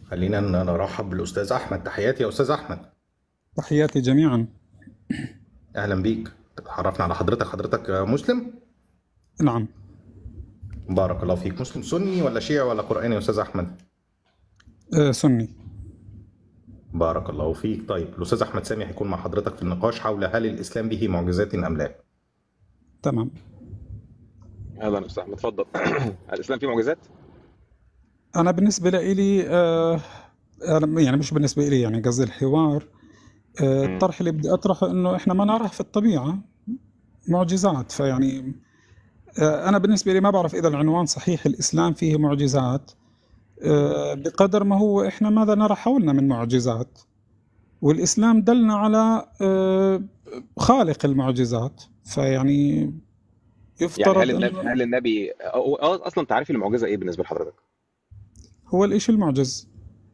خلينا ن- نرحب بالاستاذ احمد تحياتي يا استاذ احمد تحياتي جميعا اهلا بيك تعرفنا على حضرتك حضرتك مسلم نعم بارك الله فيك مسلم سني ولا شيعي ولا قرآني يا استاذ احمد آه، سني بارك الله فيك طيب الاستاذ احمد سامي هيكون مع حضرتك في النقاش حول هل الاسلام به معجزات ام لا تمام اهلا استاذ احمد اتفضل الاسلام فيه معجزات أنا بالنسبة لي آه أنا يعني مش بالنسبة لي يعني قصدي الحوار آه مم. الطرح اللي بدي أطرحه إنه إحنا ما نراه في الطبيعة معجزات فيعني آه أنا بالنسبة لي ما بعرف إذا العنوان صحيح الإسلام فيه معجزات آه بقدر ما هو إحنا ماذا نرى حولنا من معجزات والإسلام دلنا على آه خالق المعجزات فيعني يعني يفترض هل النبي إنه هل النبي أو- أو اصلا تعريف المعجزه ايه بالنسبه لحضرتك هو الإشي المعجز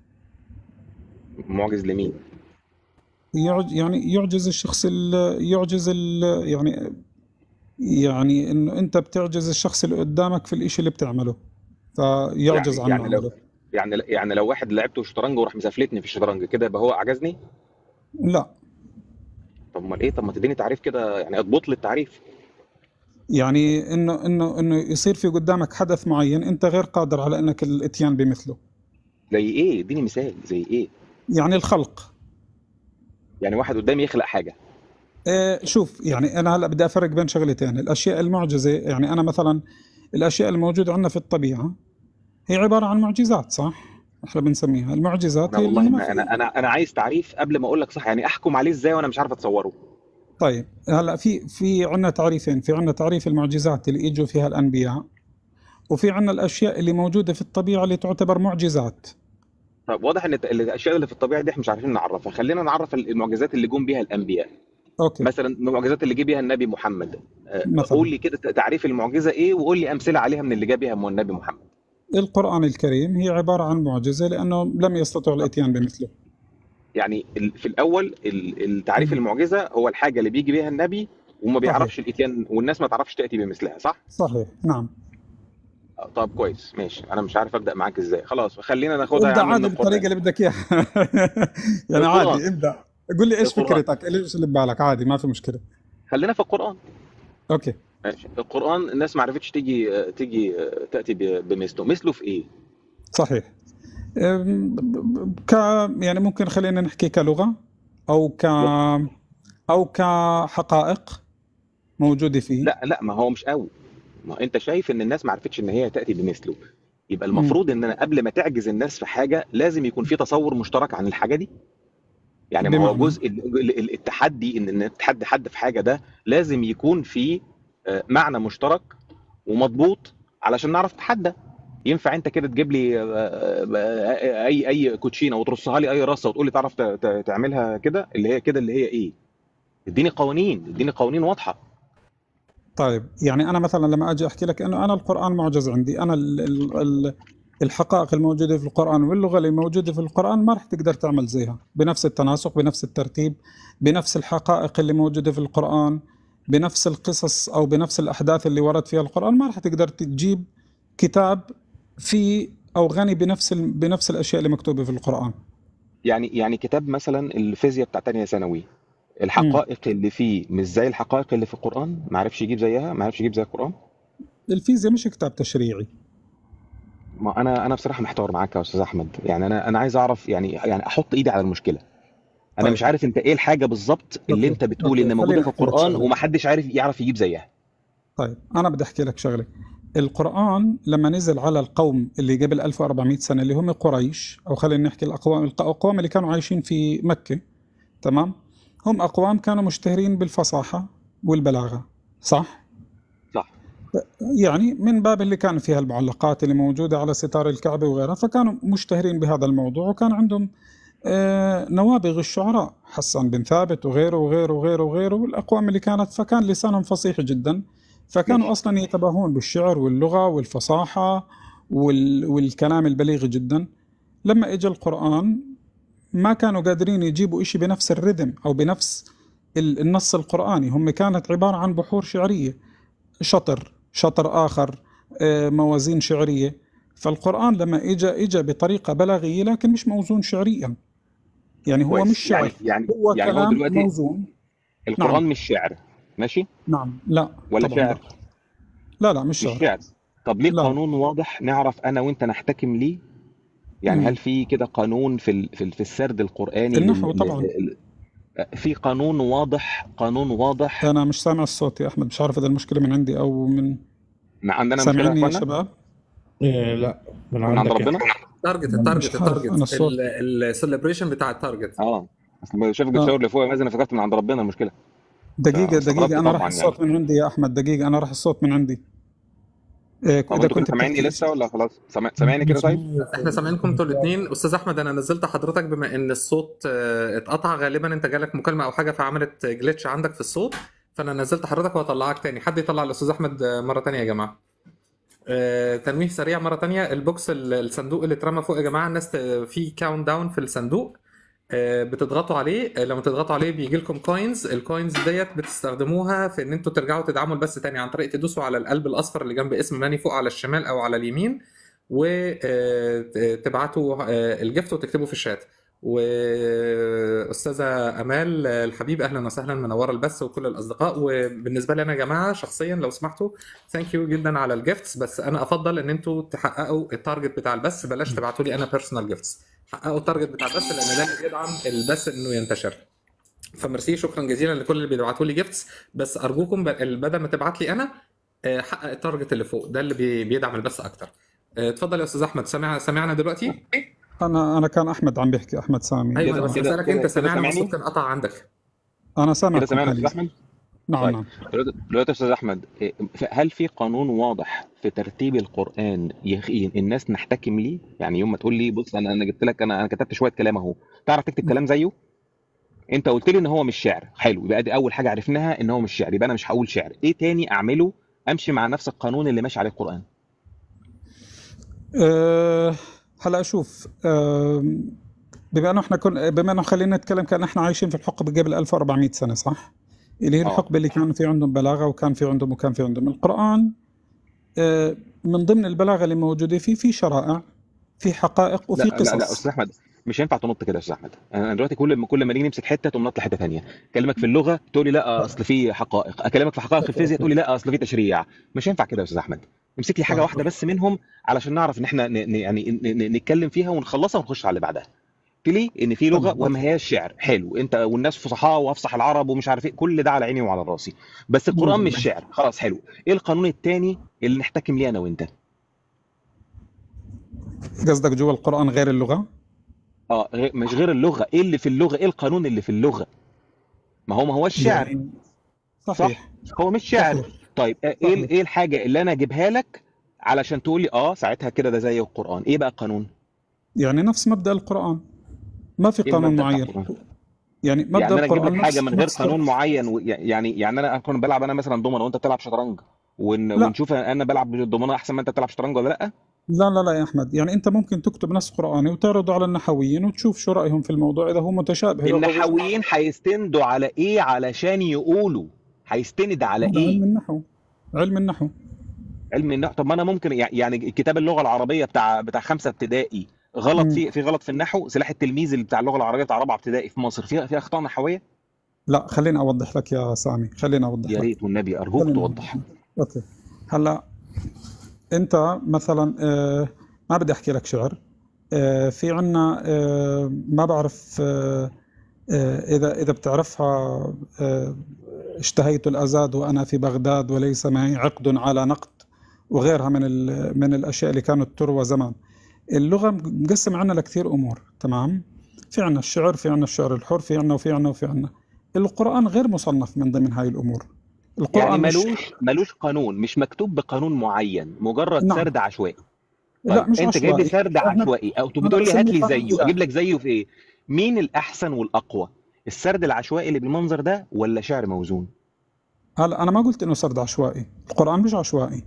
معجز لمين يعج يعني يعجز الشخص ال يعجز ال يعني يعني انه انت بتعجز الشخص اللي قدامك في الاشي اللي بتعمله فيعجز يعني عنه يعني لو عمله يعني يعني لو واحد لعبته شطرنج وراح مسافلتني في الشطرنج كده يبقى هو عجزني لا طب امال ايه طب ما تديني تعريف كده يعني اضبط لي التعريف يعني انه انه انه يصير في قدامك حدث معين انت غير قادر على انك الاتيان بمثله زي ايه اديني مثال زي ايه يعني الخلق يعني واحد قدامي يخلق حاجه آه شوف يعني انا هلا بدي افرق بين شغلتين الاشياء المعجزه يعني انا مثلا الاشياء الموجوده عندنا في الطبيعه هي عباره عن معجزات صح احنا بنسميها المعجزات انا هي اللي والله ما ما في انا انا انا عايز تعريف قبل ما اقول لك صح يعني احكم عليه ازاي وانا مش عارف اتصوره طيب هلا في في عندنا تعريفين في عندنا تعريف المعجزات اللي اجوا فيها الانبياء وفي عندنا الاشياء اللي موجوده في الطبيعه اللي تعتبر معجزات طب واضح ان الت- الاشياء اللي في الطبيعه دي احنا مش عارفين نعرفها خلينا نعرف المعجزات اللي جم بيها الانبياء اوكي مثلا المعجزات اللي جه بيها النبي محمد آه، مثلا قول لي كده تعريف المعجزه ايه وقول لي امثله عليها من اللي جه بيها النبي محمد القران الكريم هي عباره عن معجزه لانه لم يستطع الاتيان بمثله يعني ال- في الاول ال- التعريف مم. المعجزه هو الحاجه اللي بيجي بيها النبي وما صحيح بيعرفش الاتيان والناس ما تعرفش تاتي بمثلها صح صحيح نعم آه، طب كويس ماشي انا مش عارف ابدا معاك ازاي خلاص خلينا ناخدها يا ابدا عم من عادي بالطريقه القران اللي بدك اياها يعني القران عادي ابدا قول لي ايش القران فكرتك ايش اللي ببالك عادي ما في مشكله خلينا في القران اوكي ماشي القران الناس ما عرفتش تيجي آه، تيجي آه، تاتي ب- بمثله مثله في ايه صحيح أم، ك يعني ممكن خلينا نحكي كلغه او ك او كحقائق موجوده فيه لا لا ما هو مش قوي ما انت شايف ان الناس ما عرفتش ان هي تاتي بمثله يبقى مم. المفروض ان انا قبل ما تعجز الناس في حاجه لازم يكون في تصور مشترك عن الحاجه دي يعني ما هو بمعنى جزء ال- ال- ال- التحدي ان ان تحدي حد في حاجه ده لازم يكون في آه، معنى مشترك ومضبوط علشان نعرف نتحدى ينفع انت كده تجيب لي آه، آه، اي اي كوتشينه وترصها لي اي رصه وتقول لي تعرف ت- ت- تعملها كده اللي هي كده اللي هي ايه اديني قوانين اديني قوانين واضحه طيب يعني انا مثلا لما اجي احكي لك انه انا القران معجز عندي انا ال ال ال الحقائق الموجوده في القران واللغه اللي موجوده في القران ما راح تقدر تعمل زيها بنفس التناسق بنفس الترتيب بنفس الحقائق اللي موجوده في القران بنفس القصص او بنفس الاحداث اللي ورد فيها القران ما راح تقدر تجيب كتاب فيه او غني بنفس ال بنفس الاشياء اللي مكتوبه في القران يعني يعني كتاب مثلا الفيزياء بتاع تانية ثانوي امم الحقائق اللي فيه مش زي الحقائق اللي في القرآن ما عرفش يجيب زيها ما عرفش يجيب زي القرآن الفيزياء مش كتاب تشريعي ما انا انا بصراحة محتار معاك يا استاذ احمد يعني انا انا عايز اعرف يعني يعني احط ايدي على المشكلة انا طيب مش عارف انت ايه الحاجة بالظبط اللي اوكي انت بتقول اوكي ان موجودة خليني في احكي لك القرآن شغله ومحدش عارف يعرف يجيب زيها طيب أنا بدي أحكي لك شغلة القرآن لما نزل على القوم اللي قبل 1400 سنة اللي هم قريش أو خلينا نحكي الأقوام الأقوام اللي كانوا عايشين في مكة تمام هم أقوام كانوا مشتهرين بالفصاحة والبلاغة صح؟ صح يعني من باب اللي كان فيها المعلقات اللي موجودة على ستار الكعبة وغيرها فكانوا مشتهرين بهذا الموضوع وكان عندهم آه، نوابغ الشعراء حسان بن ثابت وغيره وغيره وغيره وغيره والأقوام اللي كانت فكان لسانهم فصيح جدا فكانوا ماشي أصلا يتباهون بالشعر واللغة والفصاحة وال... والكلام البليغ جدا لما اجى القرآن ما كانوا قادرين يجيبوا إشي بنفس الرذم أو بنفس ال- النص القرآني هم كانت عبارة عن بحور شعرية شطر شطر آخر آه، موازين شعرية فالقرآن لما اجى اجى بطريقة بلاغية لكن مش موزون شعريا يعني هو كويس مش شعر يعني يعني هو يعني هو كلام دلوقتي موزون القرآن نعم مش شعر ماشي نعم لا ولا طبعا لا شعر لا لا مش مش شعر شعر طب ليه لا قانون واضح نعرف انا وانت نحتكم ليه يعني هل امم في كده قانون في ال- في ال- في السرد في القرآني لل... النحو لل... طبعا لل- في قانون واضح قانون واضح انا مش سامع الصوت يا احمد مش عارف اذا المشكلة من عندي او من ما عندنا مشكلة يا سامعيني يا اخوانا شباب إيه لا من من عند عندك ربنا انت التارجت مش التارجت عارف التارجت انا الصوت السليبريشن بتاع التارجت اه اصل شايفك آه. بتشاور لفوق يا مازن انا فكرت من عند ربنا المشكلة دقيقة فاستغربت دقيقة انا راح طبعا يعني الصوت من عندي يا احمد دقيقة انا راح الصوت من عندي إيه طب اذا انتوا كنتوا كنت سامعيني بتحكي لسه ولا خلاص سامع... سامعني كده طيب احنا سامعينكم انتوا الاثنين استاذ احمد انا نزلت حضرتك بما ان الصوت آه، اتقطع غالبا انت جالك مكالمه او حاجه فعملت جلitch عندك في الصوت فانا نزلت حضرتك وهطلعك تاني حد يطلع الاستاذ احمد آه، مره تانية يا جماعه آه، تنويه سريع مره تانية البوكس ال- الصندوق اللي اترمى فوق يا جماعه الناس ت- في كاونت داون في الصندوق آه، بتضغطوا عليه آه، لما تضغطوا عليه بيجي لكم كوينز الكوينز ديت بتستخدموها في ان انتوا ترجعوا تدعموا البث تاني عن طريق تدوسوا على القلب الاصفر اللي جنب اسم ماني فوق على الشمال او على اليمين وتبعتوا الجفت وتكتبوا في الشات واستاذه امال آه، الحبيب اهلا وسهلا منوره البث وكل الاصدقاء وبالنسبه لي انا يا جماعه شخصيا لو سمحتوا ثانك يو جدا على الجيفتس بس انا افضل ان انتوا تحققوا التارجت بتاع البث بلاش تبعتوا لي انا بيرسونال جيفتس حققوا التارجت بتاع البث لان ده اللي بيدعم البث انه ينتشر فميرسي شكرا جزيلا لكل اللي بيبعتوا لي جيفتس بس ارجوكم ب- بدل ما تبعت لي انا آه، حقق التارجت اللي فوق ده اللي بي- بيدعم البث اكتر آه، اتفضل يا استاذ احمد سامع سامعنا دلوقتي انا انا كان احمد عم بيحكي احمد سامي ايوه كده انا بس كده بسالك كده انت كده سامعني سامعني والصوت كان قطع عندك انا كده سامعكم سامعني يا استاذ حاليا احمد نعم طيب نعم دلوقتي دلوقتي يا استاذ احمد إيه، هل في قانون واضح في ترتيب القران يخ- الناس نحتكم ليه يعني يوم ما تقول لي بص انا انا جبت لك انا انا كتبت شويه كلام اهو تعرف تكتب كلام زيه انت قلت لي ان هو مش شعر حلو يبقى دي اول حاجه عرفناها ان هو مش شعر يبقى انا مش هقول شعر ايه تاني اعمله امشي مع نفس القانون اللي ماشي عليه القران أه هلا شوف أه بما انه احنا كن بما انه خلينا نتكلم كان احنا عايشين في الحقبه قبل 1400 سنه صح؟ اللي هي اه الحقبه اللي كان في عندهم بلاغه وكان في عندهم وكان في عندهم القران أه من ضمن البلاغه اللي موجوده فيه في شرائع في حقائق لا وفي لا لا قصص استاذ احمد مش هينفع تنط كده يا استاذ احمد انا دلوقتي كل ما كل ما نيجي نمسك حته تقوم نط لحته ثانيه اكلمك في اللغه تقول لي لا اصل في حقائق اكلمك في حقائق الفيزياء تقول لي لا اصل في تشريع مش هينفع كده يا استاذ احمد امسك لي حاجه طيب واحده بس منهم علشان نعرف ان احنا ن... ن... يعني ن... ن... نتكلم فيها ونخلصها ونخش على اللي بعدها قلت لي ان في لغه تمام وما هياش شعر حلو انت والناس فصحاء وافصح العرب ومش عارف ايه كل ده على عيني وعلى راسي بس القران مش شعر خلاص حلو ايه القانون الثاني اللي نحتكم ليه انا وانت قصدك جوا القران غير اللغه؟ اه غير مش غير اللغه ايه اللي في اللغه ايه القانون اللي في اللغه ما هو ما هوش شعر يعني صح صحيح هو مش شعر صحيح طيب آه، ايه صحيح ال- ايه الحاجه اللي انا اجيبها لك علشان تقول لي اه ساعتها كده ده زي القران ايه بقى القانون يعني نفس مبدأ القرآن ما في ايه قانون المبدا بتاع معين القران يعني مبدأ يعني انا اجيب القرآن لك حاجه نفس من غير نفس قانون معين و... يعني يعني انا اكون بلعب انا مثلا دومنه وانت بتلعب شطرنج ون... لا ونشوف انا بلعب بالدومنه احسن ما انت بتلعب شطرنج ولا لا لا لا لا يا أحمد يعني أنت ممكن تكتب نص قرآني وتعرضه على النحويين وتشوف شو رأيهم في الموضوع إذا هو متشابه لغوي النحويين هيستندوا على ايه علشان يقولوا هيستند على هذا علم ايه النحو علم النحو علم النحو طب ما انا ممكن يع- يعني كتاب اللغه العربيه بتاع بتاع خمسه ابتدائي غلط مم. في في غلط في النحو سلاح التلميذ اللي بتاع اللغه العربيه بتاع رابعه ابتدائي في مصر فيه في اخطاء نحويه لا خليني أوضح لك يا سامي خليني أوضح يا لك ريت والنبي ارجوك خليني توضح أوكي هلا أنت مثلا آه، ما بدي أحكي لك شعر آه، في عنا آه، ما بعرف آه، آه، إذا إذا بتعرفها آه، اشتهيت الأزاد وأنا في بغداد وليس معي عقد على نقد وغيرها من ال- من الأشياء اللي كانت تروى زمان اللغة مقسم عنا لكثير أمور تمام في عنا الشعر في عنا الشعر الحر في عنا وفي عنا وفي عنا القرآن غير مصنف من ضمن هاي الأمور يعني القرآن مش ملوش ملوش قانون مش مكتوب بقانون معين مجرد نعم سرد عشوائي لا طيب مش انت جايب لي عشوائي سرد احنا عشوائي او انا بتقول لي هات بسميه لي قانون زيه الله اجيب لك زيه في ايه مين الاحسن والاقوى السرد العشوائي اللي بالمنظر ده ولا شعر موزون هلا انا ما قلت انه سرد عشوائي القرآن مش عشوائي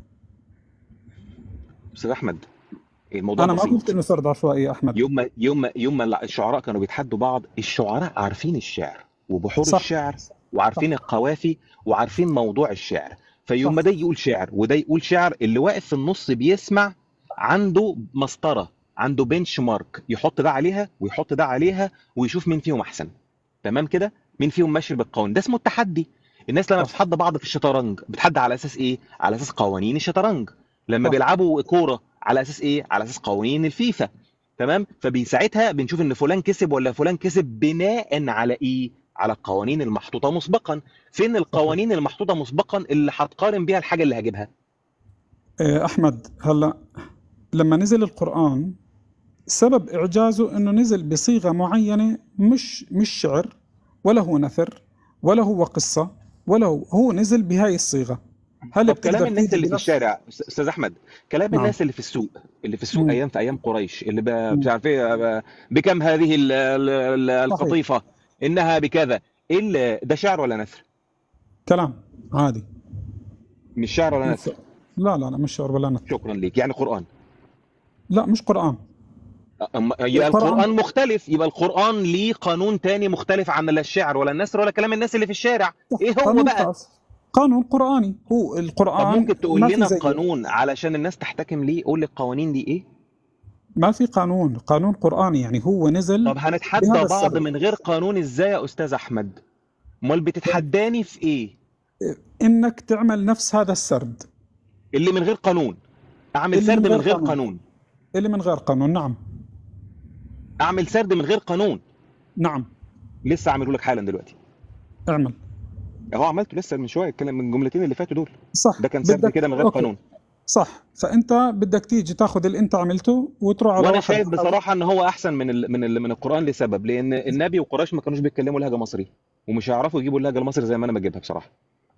استاذ احمد الموضوع انا ما قلت بسيط انه سرد عشوائي يا احمد يوم ما يوم ما يوم ما الشعراء كانوا بيتحدوا بعض الشعراء عارفين الشعر وبحور صح الشعر صح وعارفين القوافي وعارفين موضوع الشعر فيوم ما صح ده يقول شعر وده يقول شعر اللي واقف في النص بيسمع عنده مسطره عنده بنش مارك يحط ده عليها ويحط ده عليها ويشوف مين فيهم احسن تمام كده مين فيهم ماشي بالقوانين ده اسمه التحدي الناس لما صح. بتتحدى بعض في الشطرنج بتتحدى على اساس ايه على اساس قوانين الشطرنج لما صح. بيلعبوا كوره على اساس ايه على اساس قوانين الفيفا تمام فبساعتها بنشوف ان فلان كسب ولا فلان كسب بناء على ايه على القوانين المحطوطه مسبقا فين القوانين المحطوطه مسبقا اللي هتقارن بيها الحاجه اللي هجيبها إيه، أحمد هلا لما نزل القرآن سبب إعجازه إنه نزل بصيغة معينة مش مش شعر ولا هو نثر ولا هو قصة ولا هو هو نزل بهاي الصيغة هل طب كلام بتقدر الناس تيجي اللي في بنفس الشارع أست- استاذ احمد كلام نعم. الناس اللي في السوق اللي في السوق مم. ايام في ايام قريش اللي ب- مم. مش عارف ايه ب- بكم هذه ال- ال- ال- صحيح القطيفه انها بكذا ايه ال- ده شعر ولا نثر كلام عادي مش شعر ولا مش نثر لا لا لا مش شعر ولا نثر شكرا ليك يعني قران لا مش قرآن أما يبقى القرآن القرآن مختلف يبقى القرآن ليه قانون تاني مختلف عن لا الشعر ولا النثر ولا كلام الناس اللي في الشارع ايه هو قانون بقى خاص قانون قرآني هو طب القرآن ممكن تقول ما في لنا زيه القانون علشان الناس تحتكم ليه قول لي القوانين دي ايه ما في قانون قانون قرآني يعني هو نزل طب هنتحدى بهذا بعض السبب من غير قانون ازاي يا استاذ احمد امال بتتحداني في ايه انك تعمل نفس هذا السرد اللي من غير قانون اعمل اللي من سرد من غير غير قانون قانون اللي من غير قانون نعم اعمل سرد من غير قانون نعم لسه اعمله لك حالا دلوقتي اعمل اهو عملته لسه من شويه الكلام من الجملتين اللي فاتوا دول صح ده كان سرد بدك كده من غير اوكي قانون صح فانت بدك تيجي تاخذ اللي انت عملته وتروح على وانا واحد شايف بصراحه ان هو احسن من ال من ال من القران لسبب لان النبي وقريش ما كانوش بيتكلموا لهجه مصري ومش هيعرفوا يجيبوا اللهجه المصري زي ما انا بجيبها بصراحه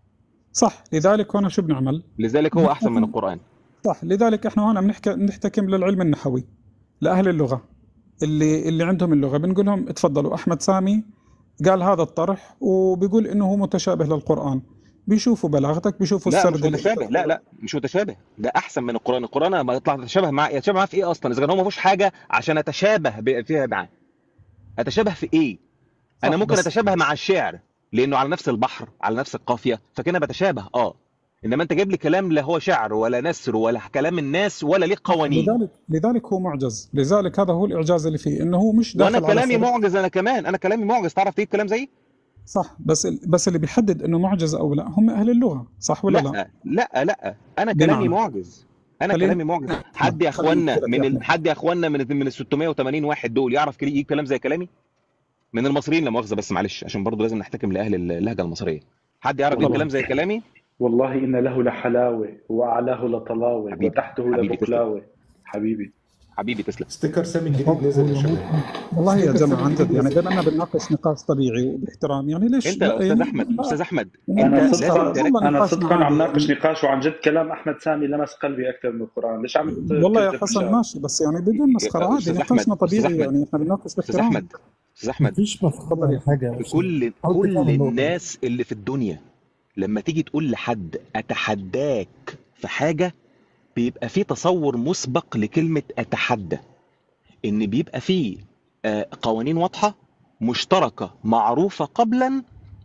صح لذلك هنا شو بنعمل لذلك هو احسن من بنحتكم القران صح لذلك احنا هنا بنحكي بنحتكم للعلم النحوي لاهل اللغه اللي اللي عندهم اللغه بنقول لهم اتفضلوا احمد سامي قال هذا الطرح وبيقول انه هو متشابه للقران بيشوفوا بلاغتك بيشوفوا لا مش السرد اللي متشابه لا لا مش متشابه ده احسن من القران القران ما يطلع يتشابه مع يتشابه معاه في ايه اصلا اذا كان هو ما فيهوش حاجه عشان اتشابه ب- فيها معاه اتشابه في ايه انا صح ممكن بس اتشابه مع الشعر لانه على نفس البحر على نفس القافيه فكده بتشابه اه انما انت جايب لي كلام لا هو شعر ولا نثر ولا كلام الناس ولا ليه قوانين لذلك لذلك هو معجز لذلك هذا هو الاعجاز اللي فيه انه هو مش وانا داخل على كلامي سرد معجز انا كمان انا كلامي معجز تعرف تجيب كلام زيي صح بس بس اللي بيحدد انه معجز او لا هم اهل اللغه صح ولا لا لا لا لا انا كلامي بمعنى معجز انا خلينا كلامي معجز احمد حد يا خلينا اخوانا كده من يا ال... احمد حد يا اخوانا من من ال 680 واحد دول يعرف كلي- يجيب كلام زي كلامي من المصريين لا مؤاخذه بس معلش عشان برضه لازم نحتكم لاهل اللهجه المصريه حد يعرف يجيب طبعا كلام زي كلامي والله إن له لحلاوة وأعلاه لطلاوة حبيبي وتحته حبيبي تسلم لبقلاوة حبيبي حبيبي تسلم ستيكر سامي الجديد نزل يا شباب والله يا ستيكر جماعه سامي عن جد الجديد يعني نزل بما اننا بنناقش نقاش طبيعي وباحترام يعني ليش انت يا لا استاذ يعني احمد لا استاذ احمد يعني انت أنا لازم لازم صدقا تركز والله أنا نقاشنا صدقا عم عادي ناقش يعني نقاش وعن جد كلام أحمد سامي لمس قلبي أكثر من القرآن ليش عم والله يا تكذب حسن مشاعر ماشي بس يعني بدون مسخره عادي استاذ احمد نقاشنا استاذ طبيعي احمد يعني احنا بنناقش استاذ باحترام احمد استاذ احمد مفيش مفهوم تفضل ولا يا حاجة يا أستاذ كل حاول كل تفهم النقطة الناس اللي في الدنيا لما تيجي تقول لحد اتحداك في حاجه بيبقى في تصور مسبق لكلمه اتحدى ان بيبقى فيه آه، قوانين واضحه مشتركه معروفه قبلا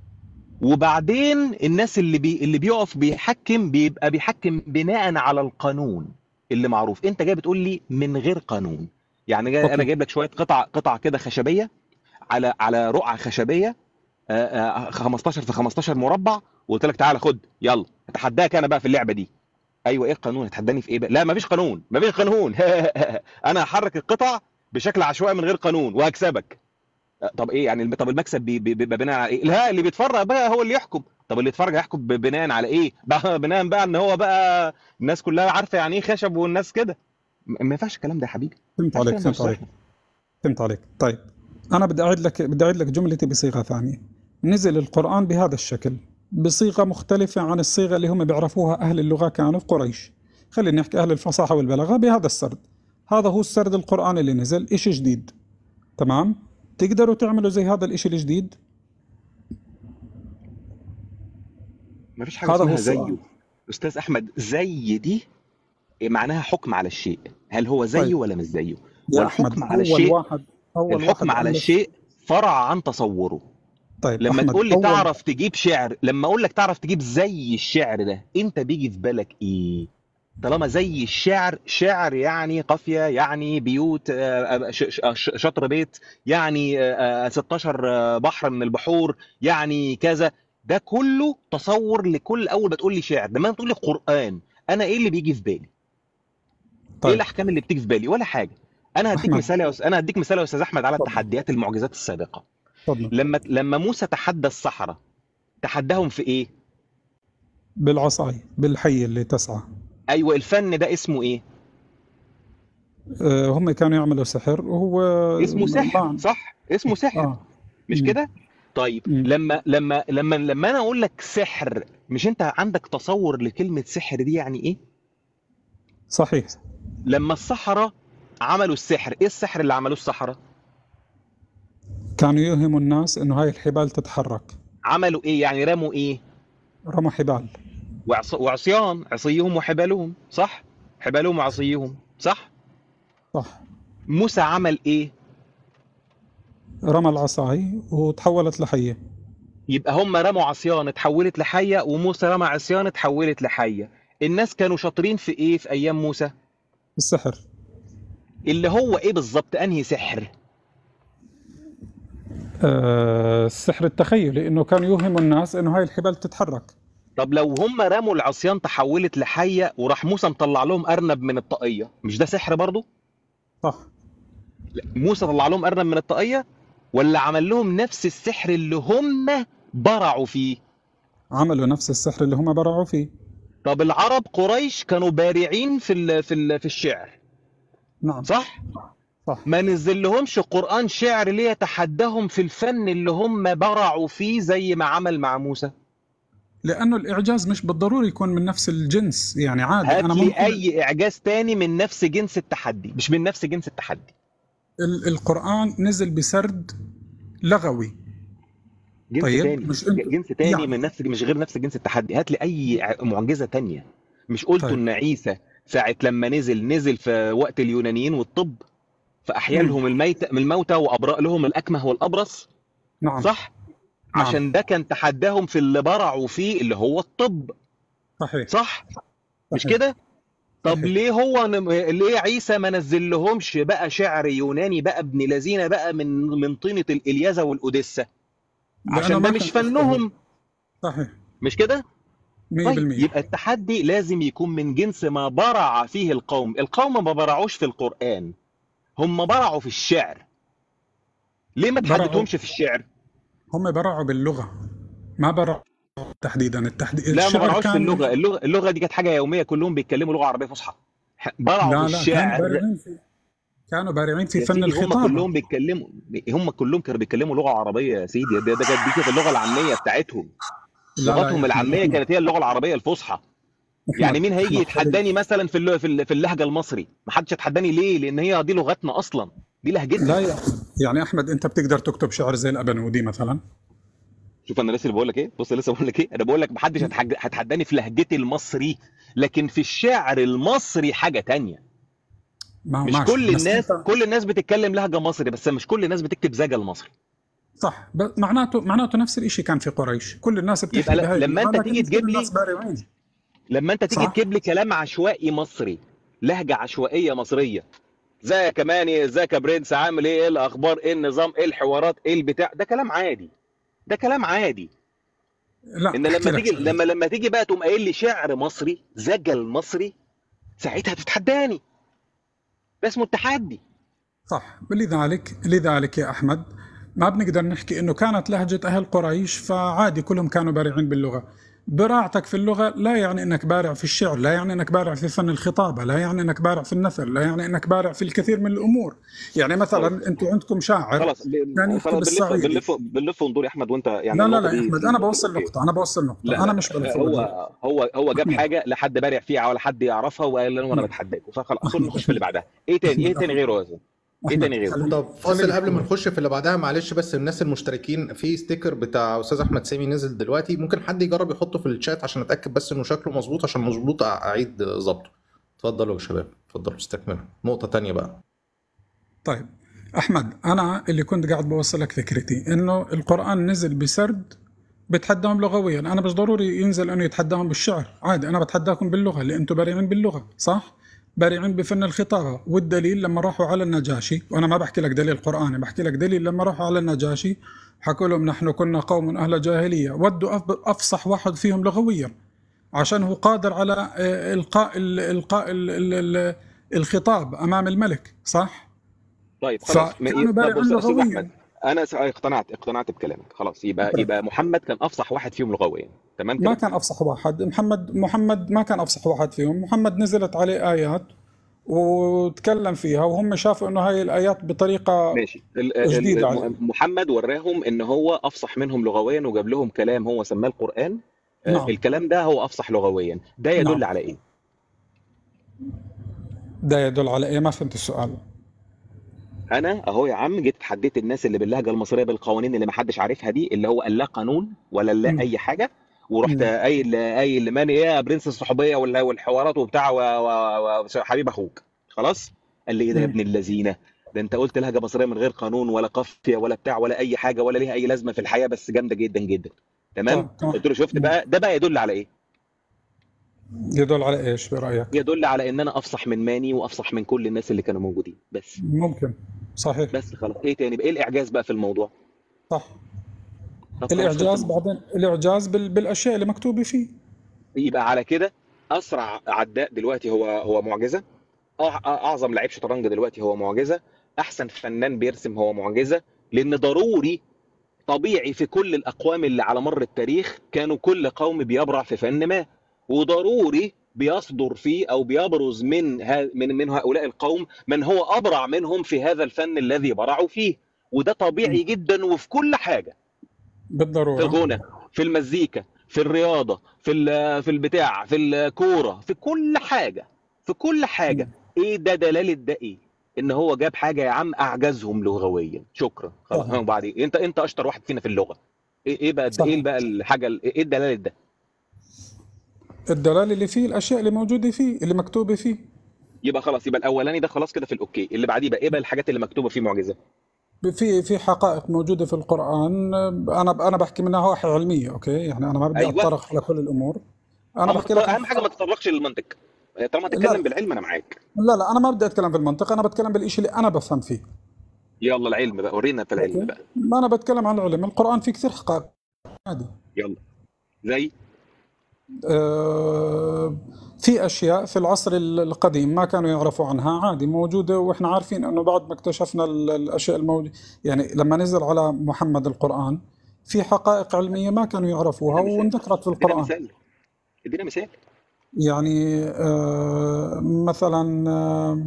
وبعدين الناس اللي بي اللي بيقف بيحكم بيبقى بيحكم بناء على القانون اللي معروف انت جاي بتقول لي من غير قانون يعني جاي انا اوكي جايب لك شويه قطع قطع كده خشبيه على على رقعه خشبيه آه، آه، 15 في 15 مربع وقلت لك تعالى خد يلا اتحداك انا بقى في اللعبه دي ايوه ايه القانون هتحداني في ايه بقى لا مفيش قانون مفيش قانون انا هحرك القطع بشكل عشوائي من غير قانون وهكسبك طب ايه يعني طب المكسب بي- بي- بيبقى بناء على ايه لا اللي بيتفرج بقى هو اللي يحكم طب اللي يتفرج هيحكم ب- بناء على ايه بقى بناء بقى ان هو بقى الناس كلها عارفه يعني ايه خشب والناس كده م- ما ينفعش الكلام ده يا حبيبي ما فهمت ينفعش عليك الكلام ده يا فهمت استاذ عليك احمد فهمت عليك طيب انا بدي اعيد لك بدي اعيد لك جملتي بصيغه ثانيه نزل القران بهذا الشكل بصيغه مختلفه عن الصيغه اللي هم بيعرفوها اهل اللغه كانوا في قريش خلينا نحكي اهل الفصاحه والبلاغه بهذا السرد هذا هو السرد القراني اللي نزل إشي جديد تمام تقدروا تعملوا زي هذا الإشي الجديد ما فيش حاجه هذا هو اسمها السؤال زيه استاذ احمد زي دي معناها حكم على الشيء هل هو زيه طيب ولا مش زيه يا احمد والحكم على اول الشيء واحد اول الحكم واحد على الف الشيء فرع عن تصوره طيب لما احمد تقول لي اول تعرف تجيب شعر لما اقول لك تعرف تجيب زي الشعر ده انت بيجي في بالك ايه طالما زي الشعر شعر يعني قافيه يعني بيوت آه، آه، ش- ش- ش- شطر بيت يعني آه، آه، 16 آه، بحر من البحور يعني كذا ده كله تصور لكل اول ما تقول لي شعر لما تقول لي قران انا ايه اللي بيجي في بالي ايه طيب الاحكام اللي بتيجي في بالي ولا حاجه انا هديك أحمد. مثال يا أس- انا هديك مثال يا استاذ احمد على اتفضل. التحديات المعجزات السابقه تفضل لما لما موسى تحدى السحره تحداهم في ايه بالعصاي بالحية اللي تسعى ايوه الفن ده اسمه ايه آه، هم كانوا يعملوا سحر وهو اسمه سحر ما- صح اسمه سحر اه مش مم. كده طيب مم. لما لما لما لما انا اقول لك سحر مش انت عندك تصور لكلمه سحر دي يعني ايه صحيح لما السحره عملوا السحر ايه السحر اللي عملوه السحره كانوا يوهموا الناس انه هاي الحبال تتحرك عملوا ايه يعني رموا ايه رموا حبال وعص... وعصيان عصيهم وحبالهم صح حبالهم وعصيهم صح صح موسى عمل ايه رمى العصاي وتحولت لحية يبقى هم رموا عصيان اتحولت لحيه وموسى رمى عصيان اتحولت لحيه الناس كانوا شاطرين في ايه في ايام موسى السحر اللي هو ايه بالظبط انهي سحر آه السحر التخيلي انه كانوا يوهموا الناس انه هاي الحبال تتحرك طب لو هم رموا العصيان تحولت لحيه وراح موسى مطلع لهم ارنب من الطاقيه مش ده سحر برضه صح موسى طلع لهم ارنب من الطاقيه ولا عمل لهم نفس السحر اللي هم برعوا فيه عملوا نفس السحر اللي هم برعوا فيه طب العرب قريش كانوا بارعين في ال في ال في الشعر نعم صح صح ما نزل لهمش قرآن شعر ليه يتحداهم في الفن اللي هم برعوا فيه زي ما عمل مع موسى لانه الاعجاز مش بالضروري يكون من نفس الجنس يعني عادي هات انا لي ممكن اي اعجاز تاني من نفس جنس التحدي مش من نفس جنس التحدي ال- القران نزل بسرد لغوي جنس طيب، تاني مش انت- جنس تاني يعني. من نفس مش غير نفس جنس التحدي هات لي اي ع- معجزة تانية مش قلتوا طيب. ان عيسى ساعة لما نزل نزل في وقت اليونانيين والطب فأحيا مم. لهم الميت من الموتى وأبرأ لهم الأكمه والأبرص نعم صح نعم. عشان ده كان تحداهم في اللي برعوا فيه اللي هو الطب صحيح صح مش صحيح. كده طب صحيح. ليه هو ن- ليه عيسى ما نزل لهمش بقى شعر يوناني بقى ابن لذينه بقى من من طينة الإلياذة والأوديسا لأنه عشان ما ده مش كان فنهم صحيح 100% مش كده طيب يبقى التحدي لازم يكون من جنس ما برع فيه القوم القوم ما برعوش في القرآن هم برعوا في الشعر ليه ما برعوا. تحددهمش في الشعر هم برعوا باللغه ما برعوا تحديدا التحديد لا ما الشعر برعوش في كان- اللغة اللغة اللغة دي كانت حاجة يومية كلهم بيتكلموا لغة عربية فصحى ح- برعوا لا في لا كانوا الشعر بارعين في كانوا بارعين في يا فن سيدي هم الخطابه كلهم بيتكلموا هم كلهم كانوا بيتكلموا لغة عربية يا سيدي ده ده كانت دي كانت اللغة العامية بتاعتهم لا لا لغتهم يا العامية أحمد، كانت هي اللغة العربية الفصحى أحمد، يعني مين هيجي أحمد، يتحداني مثلا في الل- في ال- في اللهجة المصري ما حدش يتحداني ليه لان هي دي لغتنا اصلا دي لهجتنا لا يا أحمد يعني احمد انت بتقدر تكتب شعر زي الابنودي مثلا شوف انا لسه بقول لك ايه بص لسه بقول لك ايه انا بقول لك محدش هتحج- هتحداني في لهجتي المصري لكن في الشعر المصري حاجة تانية ما مش ماشي، كل بس الناس أنت- كل الناس بتتكلم لهجة مصري بس مش كل الناس بتكتب زجل مصري صح بس معناته معناته نفس الشيء كان في قريش كل الناس بتحكي يبقى ل- بهاي لما اللغة، أنت لكن تيجي مش تجيب كل لي- الناس بارعين لما انت تيجي صح. تجيب لي كلام عشوائي مصري لهجة عشوائية مصرية ازيك يا ماني ازيك يا برنس عامل ايه ايه الاخبار ايه النظام ايه الحوارات ايه البتاع ده كلام عادي ده كلام عادي لا ان أحكي لما لك تيجي شغلة. لما لما تيجي بقى تقوم قايل لي شعر مصري زجل مصري ساعتها تتحداني ده اسمه التحدي صح لذلك لذلك يا احمد ما بنقدر نحكي انه كانت لهجه اهل قريش فعادي كلهم كانوا بارعين باللغه براعتك في اللغه لا يعني انك بارع في الشعر لا يعني انك بارع في فن الخطابه لا يعني انك بارع في النثر لا يعني انك بارع في الكثير من الامور يعني مثلا انتم عندكم شاعر خلاص ب- كان يكتب خلاص بنلف بالصعيدي. بنلف بنلف وندور يا احمد وانت يعني لا لا النقطة لا يا دي- احمد انا بوصل أوكي. نقطه انا بوصل نقطه لا انا مش بلف وادور. هو هو هو جاب أحمد. حاجه لا حد بارع فيها ولا حد يعرفها وقال انا وانا أحمد. بتحداكوا فخلاص أحمد. خد نخش في اللي بعدها ايه تاني ايه تاني غيره يا زلمه ايه أحمد، تاني غيره خليني- طب فاصل خليني قبل ما أقول. نخش في اللي بعدها معلش بس الناس المشتركين في ستيكر بتاع استاذ احمد سامي نزل دلوقتي ممكن حد يجرب يحطه في الشات عشان اتاكد بس انه شكله مظبوط عشان مظبوط اعيد ظبطه اتفضلوا يا شباب اتفضلوا استكملوا نقطة تانية بقى طيب احمد انا اللي كنت قاعد بوصل لك فكرتي انه القران نزل بسرد بتحداهم لغويا انا مش ضروري ينزل انه يتحداهم بالشعر عادي انا بتحداكم باللغه اللي انتم بارعين باللغه صح بارعين بفن الخطابه والدليل لما راحوا على النجاشي وانا ما بحكي لك دليل قراني بحكي لك دليل لما راحوا على النجاشي حكوا لهم نحن كنا قوم اهل جاهليه ودوا أف- افصح واحد فيهم لغويا عشان هو قادر على آه، القاء ال- القاء ال- ال- ال- الخطاب امام الملك صح طيب خلاص م- فكانوا طب بارعين بص يا استاذ لغويا احمد انا س- اقتنعت اقتنعت بكلامك خلاص يبقى شكرا. يبقى محمد كان افصح واحد فيهم لغويا تمام ما كده كان افصح واحد محمد محمد ما كان افصح واحد فيهم محمد نزلت عليه ايات وتكلم فيها وهم شافوا انه هاي الايات بطريقه ماشي ال- ال- جديده ال- عليه محمد وراهم ان هو افصح منهم لغويا وجاب لهم كلام هو سماه القرآن آه، نعم الكلام ده هو افصح لغويا ده يدل نعم على ايه ده يدل على ايه ما فهمت السؤال انا اهو يا عم جيت اتحديت الناس اللي باللهجه المصريه بالقوانين اللي ما حدش عارفها دي اللي هو لا قانون ولا لا مم. اي حاجه ورحت مم. قايل قايل لماني ايه يا برنس الصحوبيه ولا والحوارات وبتاع و- و- وحبيب اخوك خلاص قال لي ايه ده يا مم. ابن اللذينه ده انت قلت لهجه مصريه من غير قانون ولا قافيه ولا بتاع ولا اي حاجه ولا ليها اي لازمه في الحياه بس جامده جدا جدا تمام طيب تمام قلت له شفت مم. بقى ده بقى يدل على ايه يدل على ايش برايك يدل على ان انا افصح من ماني وافصح من كل الناس اللي كانوا موجودين بس ممكن صحيح بس خلاص ايه تاني بقى ايه الاعجاز بقى في الموضوع صح طب خلاص خلص الاعجاز الموضوع بعدين الاعجاز بال... بالاشياء اللي مكتوبه فيه يبقى على كده اسرع عداء دلوقتي هو هو معجزه أع- اعظم لعيب شطرنج دلوقتي هو معجزه احسن فنان بيرسم هو معجزه لان ضروري طبيعي في كل الاقوام اللي على مر التاريخ كانوا كل قوم بيبرع في فن ما وضروري بيصدر فيه او بيبرز من ها من من هؤلاء القوم من هو ابرع منهم في هذا الفن الذي برعوا فيه وده طبيعي مم. جدا وفي كل حاجه في بالضروره الغنى في المزيكا في الرياضه في ال- في البتاع في الكوره في كل حاجه في كل حاجه مم. ايه ده دلاله ده ايه ان هو جاب حاجه يا عم اعجزهم لغويا شكرا خلاص صحيح وبعدين انت انت اشطر واحد فينا في اللغه ايه ايه بقى صح ايه بقى الحاجه ايه الدلاله ده الدلاله اللي فيه الاشياء اللي موجوده فيه اللي مكتوبه فيه يبقى خلاص يبقى الاولاني ده خلاص كده في الاوكي اللي بعديه بقى ايه بقى الحاجات اللي مكتوبه فيه معجزه في في حقائق موجوده في القران انا انا بحكي منها نواحي علميه اوكي يعني انا ما بدي ايوه اتطرق على كل الامور انا أما بحكي لك اهم حاجه ما تتطرقش للمنطق طالما لا تتكلم بالعلم انا معاك لا لا انا ما بدي اتكلم في المنطق انا بتكلم بالشيء اللي انا بفهم فيه يلا العلم بقى ورينا في العلم اوكي بقى ما انا بتكلم عن العلم القران فيه كثير حقائق عادي يلا زي آه، في اشياء في العصر ال- القديم ما كانوا يعرفوا عنها عادي موجوده واحنا عارفين انه بعد ما اكتشفنا ال- الاشياء الموجوده يعني لما نزل على محمد القران في حقائق علميه ما كانوا يعرفوها ادينا مثال وانذكرت في ادينا القران مثال ادينا مثال يعني آه، مثلا آه،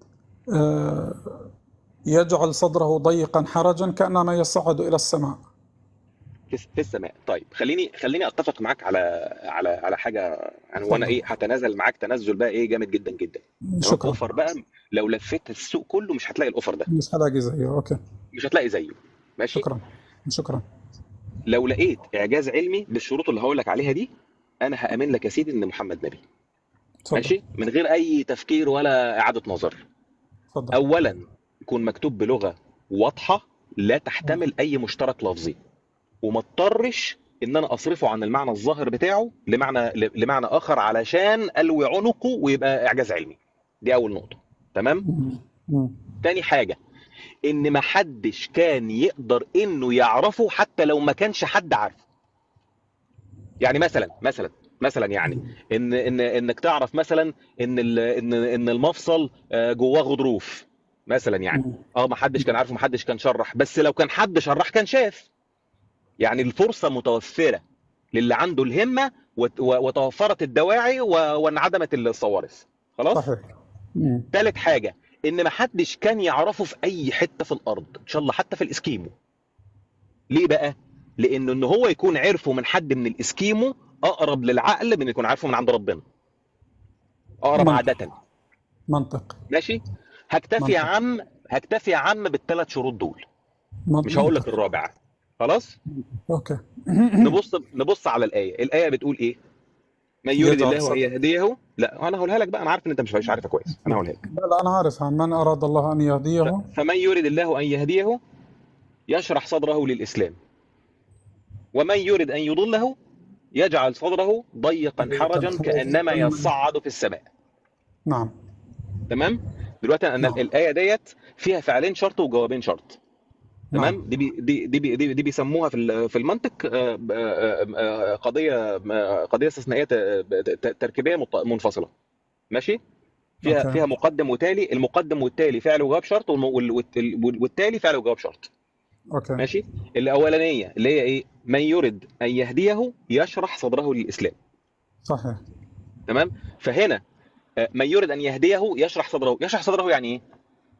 آه، يجعل صدره ضيقا حرجا كانما يصعد الى السماء في في السماء طيب خليني خليني اتفق معاك على على على حاجه يعني وانا تفضل ايه هتنازل معاك تنزل بقى ايه جامد جدا جدا تمام شكرا اوفر بقى لو لفيت السوق كله مش هتلاقي الاوفر ده مش هلاقي زيه اوكي مش هتلاقي زيه ماشي شكرا شكرا لو لقيت اعجاز علمي بالشروط اللي هقول لك عليها دي انا هامن لك يا سيدي ان محمد نبي تفضل ماشي من غير اي تفكير ولا اعاده نظر تفضل اولا يكون مكتوب بلغه واضحه لا تحتمل اي مشترك لفظي وما اضطرش ان انا اصرفه عن المعنى الظاهر بتاعه لمعنى لمعنى اخر علشان الوي عنقه ويبقى اعجاز علمي دي اول نقطه تمام مم. مم. تاني حاجه ان ما حدش كان يقدر انه يعرفه حتى لو ما كانش حد عارفه يعني مثلا مثلا مثلا يعني ان ان انك تعرف مثلا ان ال- ان ان المفصل آه، جواه غضروف مثلا يعني مم. اه ما حدش كان عارفه ما حدش كان شرح بس لو كان حد شرح كان شاف يعني الفرصه متوفره للي عنده الهمه وت- و- وتوفرت الدواعي و- وانعدمت الصوارف خلاص صحيح مم. تالت حاجه ان ما حدش كان يعرفه في اي حته في الارض ان شاء الله حتى في الاسكيمو ليه بقى لانه ان هو يكون عرفه من حد من الاسكيمو اقرب للعقل من يكون عارفه من عند ربنا اقرب منطق عاده منطق ماشي هكتفي يا منطق عم هكتفي يا عم بالثلاث شروط دول من- مش هقول لك منطق الرابعه خلاص اوكي نبص نبص على الايه الايه بتقول ايه من يريد يجعل الله ان صدر يهديه لا انا هقولها لك بقى انا عارف ان انت مش مش عارفها كويس انا هقولها لك لا لا انا عارفها من اراد الله ان يهديه ف- فمن يريد الله ان يهديه يشرح صدره للاسلام ومن يرد ان يضله يجعل صدره ضيقا ضيقاً حرجا حرجاً كانما كأنما- يصعد في السماء نعم تمام دلوقتي انا نعم. الايه ديت فيها فعلين شرط وجوابين شرط نعم تمام دي بي دي دي بي دي, دي بيسموها في ال- في المنطق آه، آه، آه، قضيه آه، قضيه استثنائيه ت- ت- تركيبيه مت- منفصله ماشي فيها أوكي. فيها مقدم وتالي المقدم والتالي فعل وجواب شرط والم- وال- وال- والتالي فعل وجواب شرط اوكي ماشي الاولانيه اللي هي ايه من يرد ان يهديه يشرح صدره للاسلام صحيح تمام فهنا آه، من يرد ان يهديه يشرح صدره يشرح صدره يعني ايه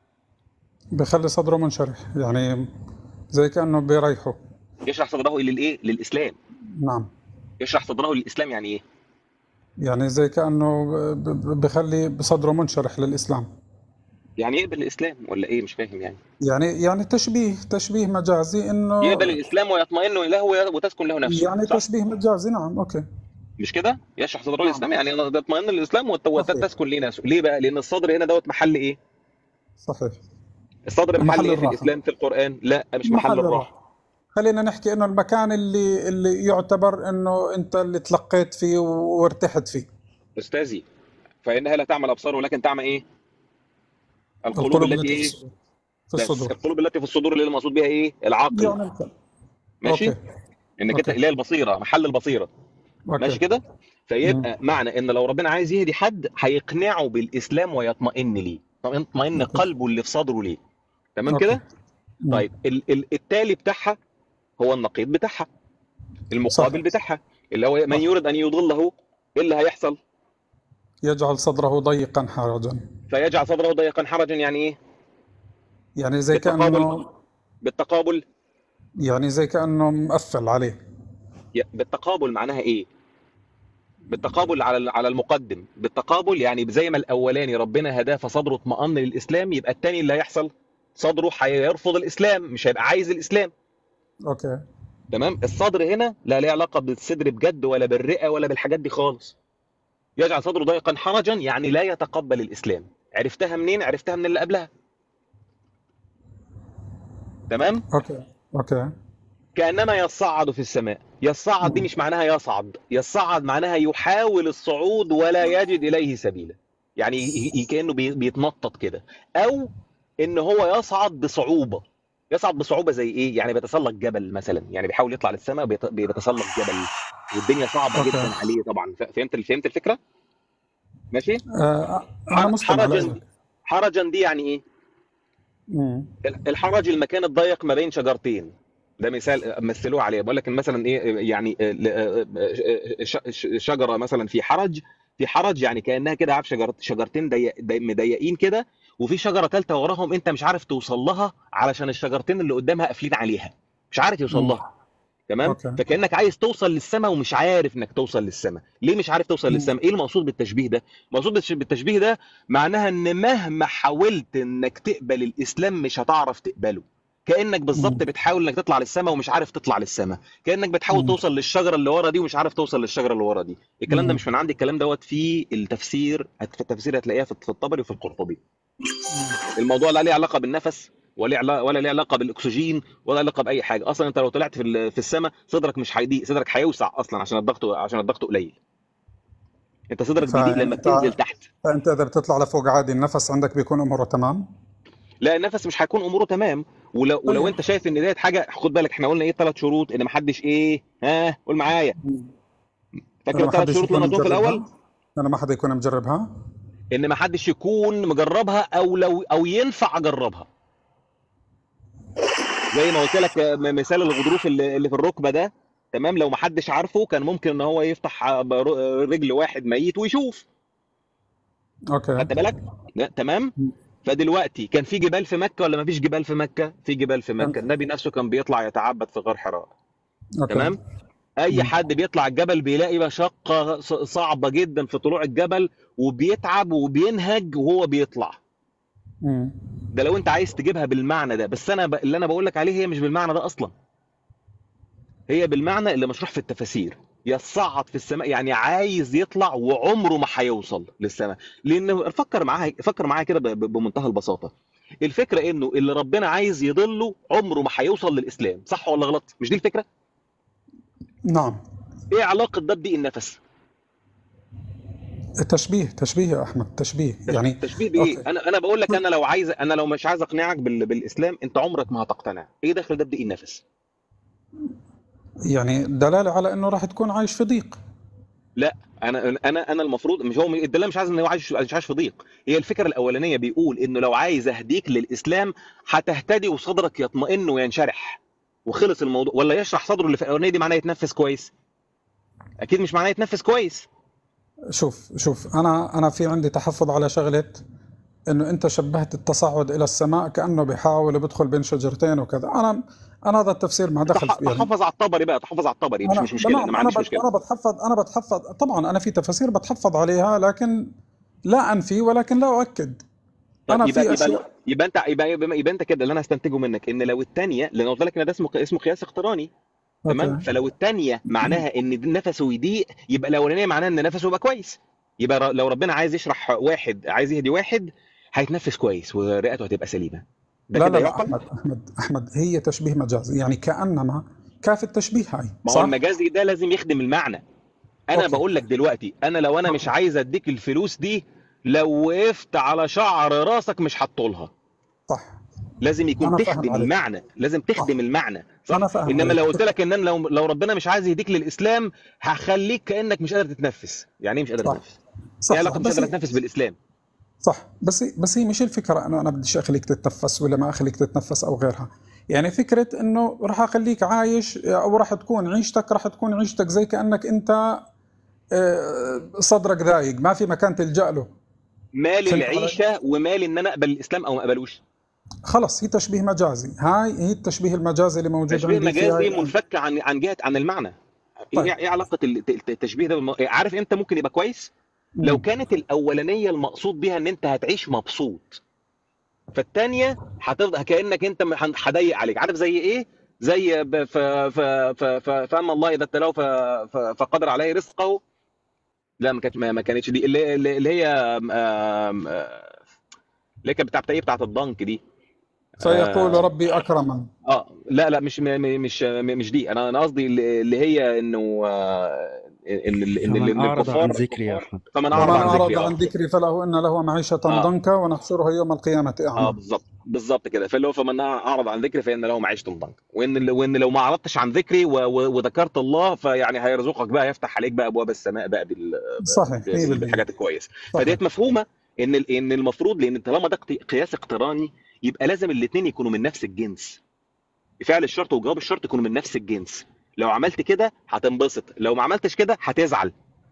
بخلي صدره منشرح يعني زي كأنه بيريحه يشرح صدره للايه للاسلام نعم يشرح صدره للاسلام يعني ايه يعني زي كأنه ب- ب- بخلي صدره منشرح للإسلام يعني يقبل الاسلام ولا ايه مش فاهم يعني يعني يعني تشبيه تشبيه مجازي انه يقبل الاسلام ويطمئن اليه وتسكن له نفسه يعني صح؟ تشبيه مجازي نعم اوكي مش كده يشرح صدره نعم. للاسلام يعني يطمئن للاسلام وت- صحيح. وتسكن ليه نفسه ليه بقى لان الصدر هنا دوت محل ايه صحيح الصدر محل, محل ايه في الراحة. الاسلام في القران لا مش محل, محل الراحه الراحة خلينا نحكي انه المكان اللي اللي يعتبر انه انت اللي تلقيت فيه وارتحت فيه استاذي فانها لا تعمل ابصار ولكن تعمل ايه القلوب, القلوب التي التي ايه في الصدور في بس الصدور القلوب التي في الصدور اللي المقصود بها ايه العقل يعني القلب ماشي اوكي انك انت أوكي. اللي هي البصيره محل البصيره اوكي ماشي كده فيبقى معنى ان لو ربنا عايز يهدي حد هيقنعه بالاسلام ويطمئن ليه يطمئن أوكي. قلبه اللي في صدره ليه تمام أوكي. كده مم. طيب ال- ال- التالي بتاعها هو النقيض بتاعها المقابل صحيح. بتاعها اللي هو من صح. يريد ان يضله ايه اللي هيحصل يجعل صدره ضيقا حرجا فيجعل صدره ضيقا حرجا يعني ايه يعني زي بالتقابل. كأنه بالتقابل يعني زي كأنه مقفل عليه ي- بالتقابل معناها ايه بالتقابل على على المقدم بالتقابل يعني زي ما الاولاني ربنا هداه فصدره اطمأن للاسلام يبقى التاني اللي هيحصل صدره هيرفض الاسلام مش هيبقى عايز الاسلام اوكي تمام الصدر هنا لا ليه علاقه بالصدر بجد ولا بالرئه ولا بالحاجات دي خالص يجعل صدره ضيقا حرجا يعني لا يتقبل الاسلام عرفتها منين عرفتها من اللي قبلها تمام اوكي اوكي كانما يصعد في السماء يصعد دي مش معناها يصعد يصعد معناها يحاول الصعود ولا يجد اليه سبيلا يعني ي- ي- كانه بي- بيتنطط كده او ان هو يصعد بصعوبه يصعد بصعوبه زي ايه يعني بيتسلق جبل مثلا يعني بيحاول يطلع للسماء بيت- بيتسلق جبل والدنيا صعبه أوكي. جدا عليه طبعا ف- فهمت فهمت الفكره ماشي آه انا حر- مستمع حرجا لك حرجا دي يعني ايه مم. الحرج المكان الضيق ما بين شجرتين ده مثال مثلوه عليه بقول لك مثلا ايه يعني ش- ش- شجره مثلا في حرج في حرج يعني كانها كده عارف شجر شجرتين ضيق ضيق- مضيقين كده وفي شجره ثالثه وراهم انت مش عارف توصل لها علشان الشجرتين اللي قدامها قافلين عليها مش عارف يوصل مم. لها تمام أوكي. فكانك عايز توصل للسماء ومش عارف انك توصل للسماء ليه مش عارف توصل مم. للسماء ايه المقصود بالتشبيه ده المقصود بالتش- بالتشبيه ده معناها ان مهما حاولت انك تقبل الاسلام مش هتعرف تقبله كانك بالظبط مم. بتحاول انك تطلع للسماء ومش عارف تطلع للسماء كانك بتحاول مم. توصل للشجره اللي ورا دي ومش عارف توصل للشجره اللي ورا دي الكلام ده مم. مش من عندي الكلام دوت في التفسير في التفسير هتلاقيها في في الطبري وفي القرطبي الموضوع لا ليه علاقه بالنفس ولا علا- ولا ليه علاقه بالاكسجين ولا علاقه باي حاجه اصلا انت لو طلعت في ال- في السماء صدرك مش هيضيق صدرك هيوسع اصلا عشان الضغط عشان الضغط قليل انت صدرك بيضيق لما فأنت- بتنزل تحت فانت اذا بتطلع لفوق عادي النفس عندك بيكون اموره تمام لا النفس مش هيكون اموره تمام ولو ولو طيب. انت شايف ان ديت حاجه خد بالك احنا قلنا ايه ثلاث شروط ان محدش ايه ها قول معايا فاكر أنا ما الثلاث حدش شروط اللي يكون قلناهم في الاول مجربها انا ما حدا يكون مجربها ان محدش يكون مجربها او لو او ينفع اجربها زي ما قلت لك آه، م- مثال الغضروف اللي اللي في الركبه ده تمام لو محدش عارفه كان ممكن ان هو يفتح آه، بر- رجل واحد ميت ويشوف اوكي خدت بالك لا، تمام فدلوقتي كان في جبال في مكه ولا ما فيش جبال في مكه في جبال في مكه كان- النبي نفسه كان بيطلع يتعبد في غار حراء اوكي تمام اي مم. حد بيطلع الجبل بيلاقي مشقه ص- صعبه جدا في طلوع الجبل وبيتعب وبينهج وهو بيطلع مم. ده لو انت عايز تجيبها بالمعنى ده بس انا ب... اللي انا بقول لك عليه هي مش بالمعنى ده اصلا هي بالمعنى اللي مشروح في التفاسير يصعد في السماء يعني عايز يطلع وعمره ما هيوصل للسماء لان فكر معاها فكر معايا كده ب... ب- بمنتهى البساطه الفكره انه اللي ربنا عايز يضله عمره ما هيوصل للاسلام صح ولا غلط مش دي الفكره نعم ايه علاقه ده بضيق النفس تشبيه تشبيه يا احمد تشبيه يعني تشبيه بايه أوكي. انا انا بقول لك انا لو عايز انا لو مش عايز اقنعك بال... بالاسلام انت عمرك ما هتقتنع ايه دخل ده بضيق النفس يعني دلاله على انه راح تكون عايش في ضيق لا انا انا انا المفروض مش هو الدلاله مش عايز ان هو عايش مش عايش في ضيق هي الفكره الاولانيه بيقول انه لو عايز اهديك للاسلام هتهتدي وصدرك يطمئن وينشرح وخلص الموضوع ولا يشرح صدره اللي في الاولانيه دي معناه يتنفس كويس اكيد مش معناه يتنفس كويس شوف شوف انا انا في عندي تحفظ على شغله انه انت شبهت التصعد الى السماء كانه بيحاول بيدخل بين شجرتين وكذا انا انا هذا التفسير ما دخل تح- في يعني تحفظ على الطبري بقى تحفظ على الطبري مش انا مش مشكله نعم انا ما انا عنديش بت- مشكله انا بتحفظ انا بتحفظ طبعا انا في تفاسير بتحفظ عليها لكن لا انفي ولكن لا اؤكد انا طيب يبقى في يبقى اشياء يبقى انت يبقى, يبقى, يبقى انت كده اللي انا هستنتجه منك ان لو الثانيه لان قلت لك ان ده اسمه اسمه قياس اقتراني تمام أوكي. فلو الثانيه معناها ان نفسه يضيق يبقى الاولانيه معناها ان نفسه يبقى كويس يبقى ر- لو ربنا عايز يشرح واحد عايز يهدي واحد هيتنفس كويس ورئته هتبقى سليمه ده لا كده لا لا يعقل احمد احمد احمد هي تشبيه مجازي يعني كانما كاف التشبيه هاي ما هو صح؟ المجازي ده لازم يخدم المعنى انا أوكي. بقول لك دلوقتي انا لو انا مش عايز اديك الفلوس دي لو وقفت على شعر راسك مش هتطولها صح لازم يكون أنا فاهم تخدم عليك. المعنى لازم تخدم المعنى صح أنا فاهم انما عليك. لو قلت لك ان أنا لو لو ربنا مش عايز يهديك للاسلام هخليك كانك مش قادر تتنفس يعني ايه مش قادر صح. تتنفس صح ايه علاقه مش بس قادر اتنفس بالاسلام صح بس بس هي مش الفكره انه انا بديش اخليك تتنفس ولا ما اخليك تتنفس او غيرها يعني فكره انه راح اخليك عايش او راح تكون عيشتك راح تكون عيشتك زي كانك انت آه، صدرك ضايق ما في مكان تلجا له مال فهمت علي؟ العيشه ومال ان انا اقبل الاسلام او ما اقبلوش خلص هي تشبيه مجازي هاي هي التشبيه المجازي اللي موجود تشبيه عندي مجازي فيها منفك عن عن جهه عن المعنى طيب. ايه ايه علاقه الت- الت- التشبيه ده بالم... عارف امتى ممكن يبقى كويس لو مم. كانت الاولانيه المقصود بيها ان انت هتعيش مبسوط فالتانيه هتفضل كانك انت م- هن- هضيق عليك عارف زي ايه زي ب- ف ف ف ف فاما الله اذا ابتلاه ف- ف- فقدر عليه رزقه لا ما كانتش ما ما كانتش دي اللي, اللي اللي هي آم، آم، آه، اللي هي كانت بتاعت ايه بتاعت الضنك دي فيقول آه. ربي اكرمن اه لا لا مش م- م- مش م- مش دي انا انا قصدي اللي اللي هي انه آه، ان ال- ان ال- فمن إن أعرض عن الكفار ذكري يا أحمد فمن ومن اعرض عن اعرض ذكري عن اه ذكري فله ان له معيشه آه. ضنكا ونحشره يوم القيامه اه اعمى بالظبط بالظبط كده فاللي هو فمن اعرض عن ذكري فان له معيشه ضنك وان ال- وان لو ما اعرضتش عن ذكري و- و- وذكرت الله فيعني هيرزقك بقى يفتح عليك بقى ابواب السماء بقى بال صحيح بال- 100% بالحاجات الكويسه صحيح. فديت مفهومه ان ال- ان المفروض لان طالما ده قي- قياس اقتراني يبقى لازم الاثنين يكونوا من نفس الجنس فعل الشرط وجواب الشرط يكونوا من نفس الجنس لو عملت كده هتنبسط لو ما عملتش كده هتزعل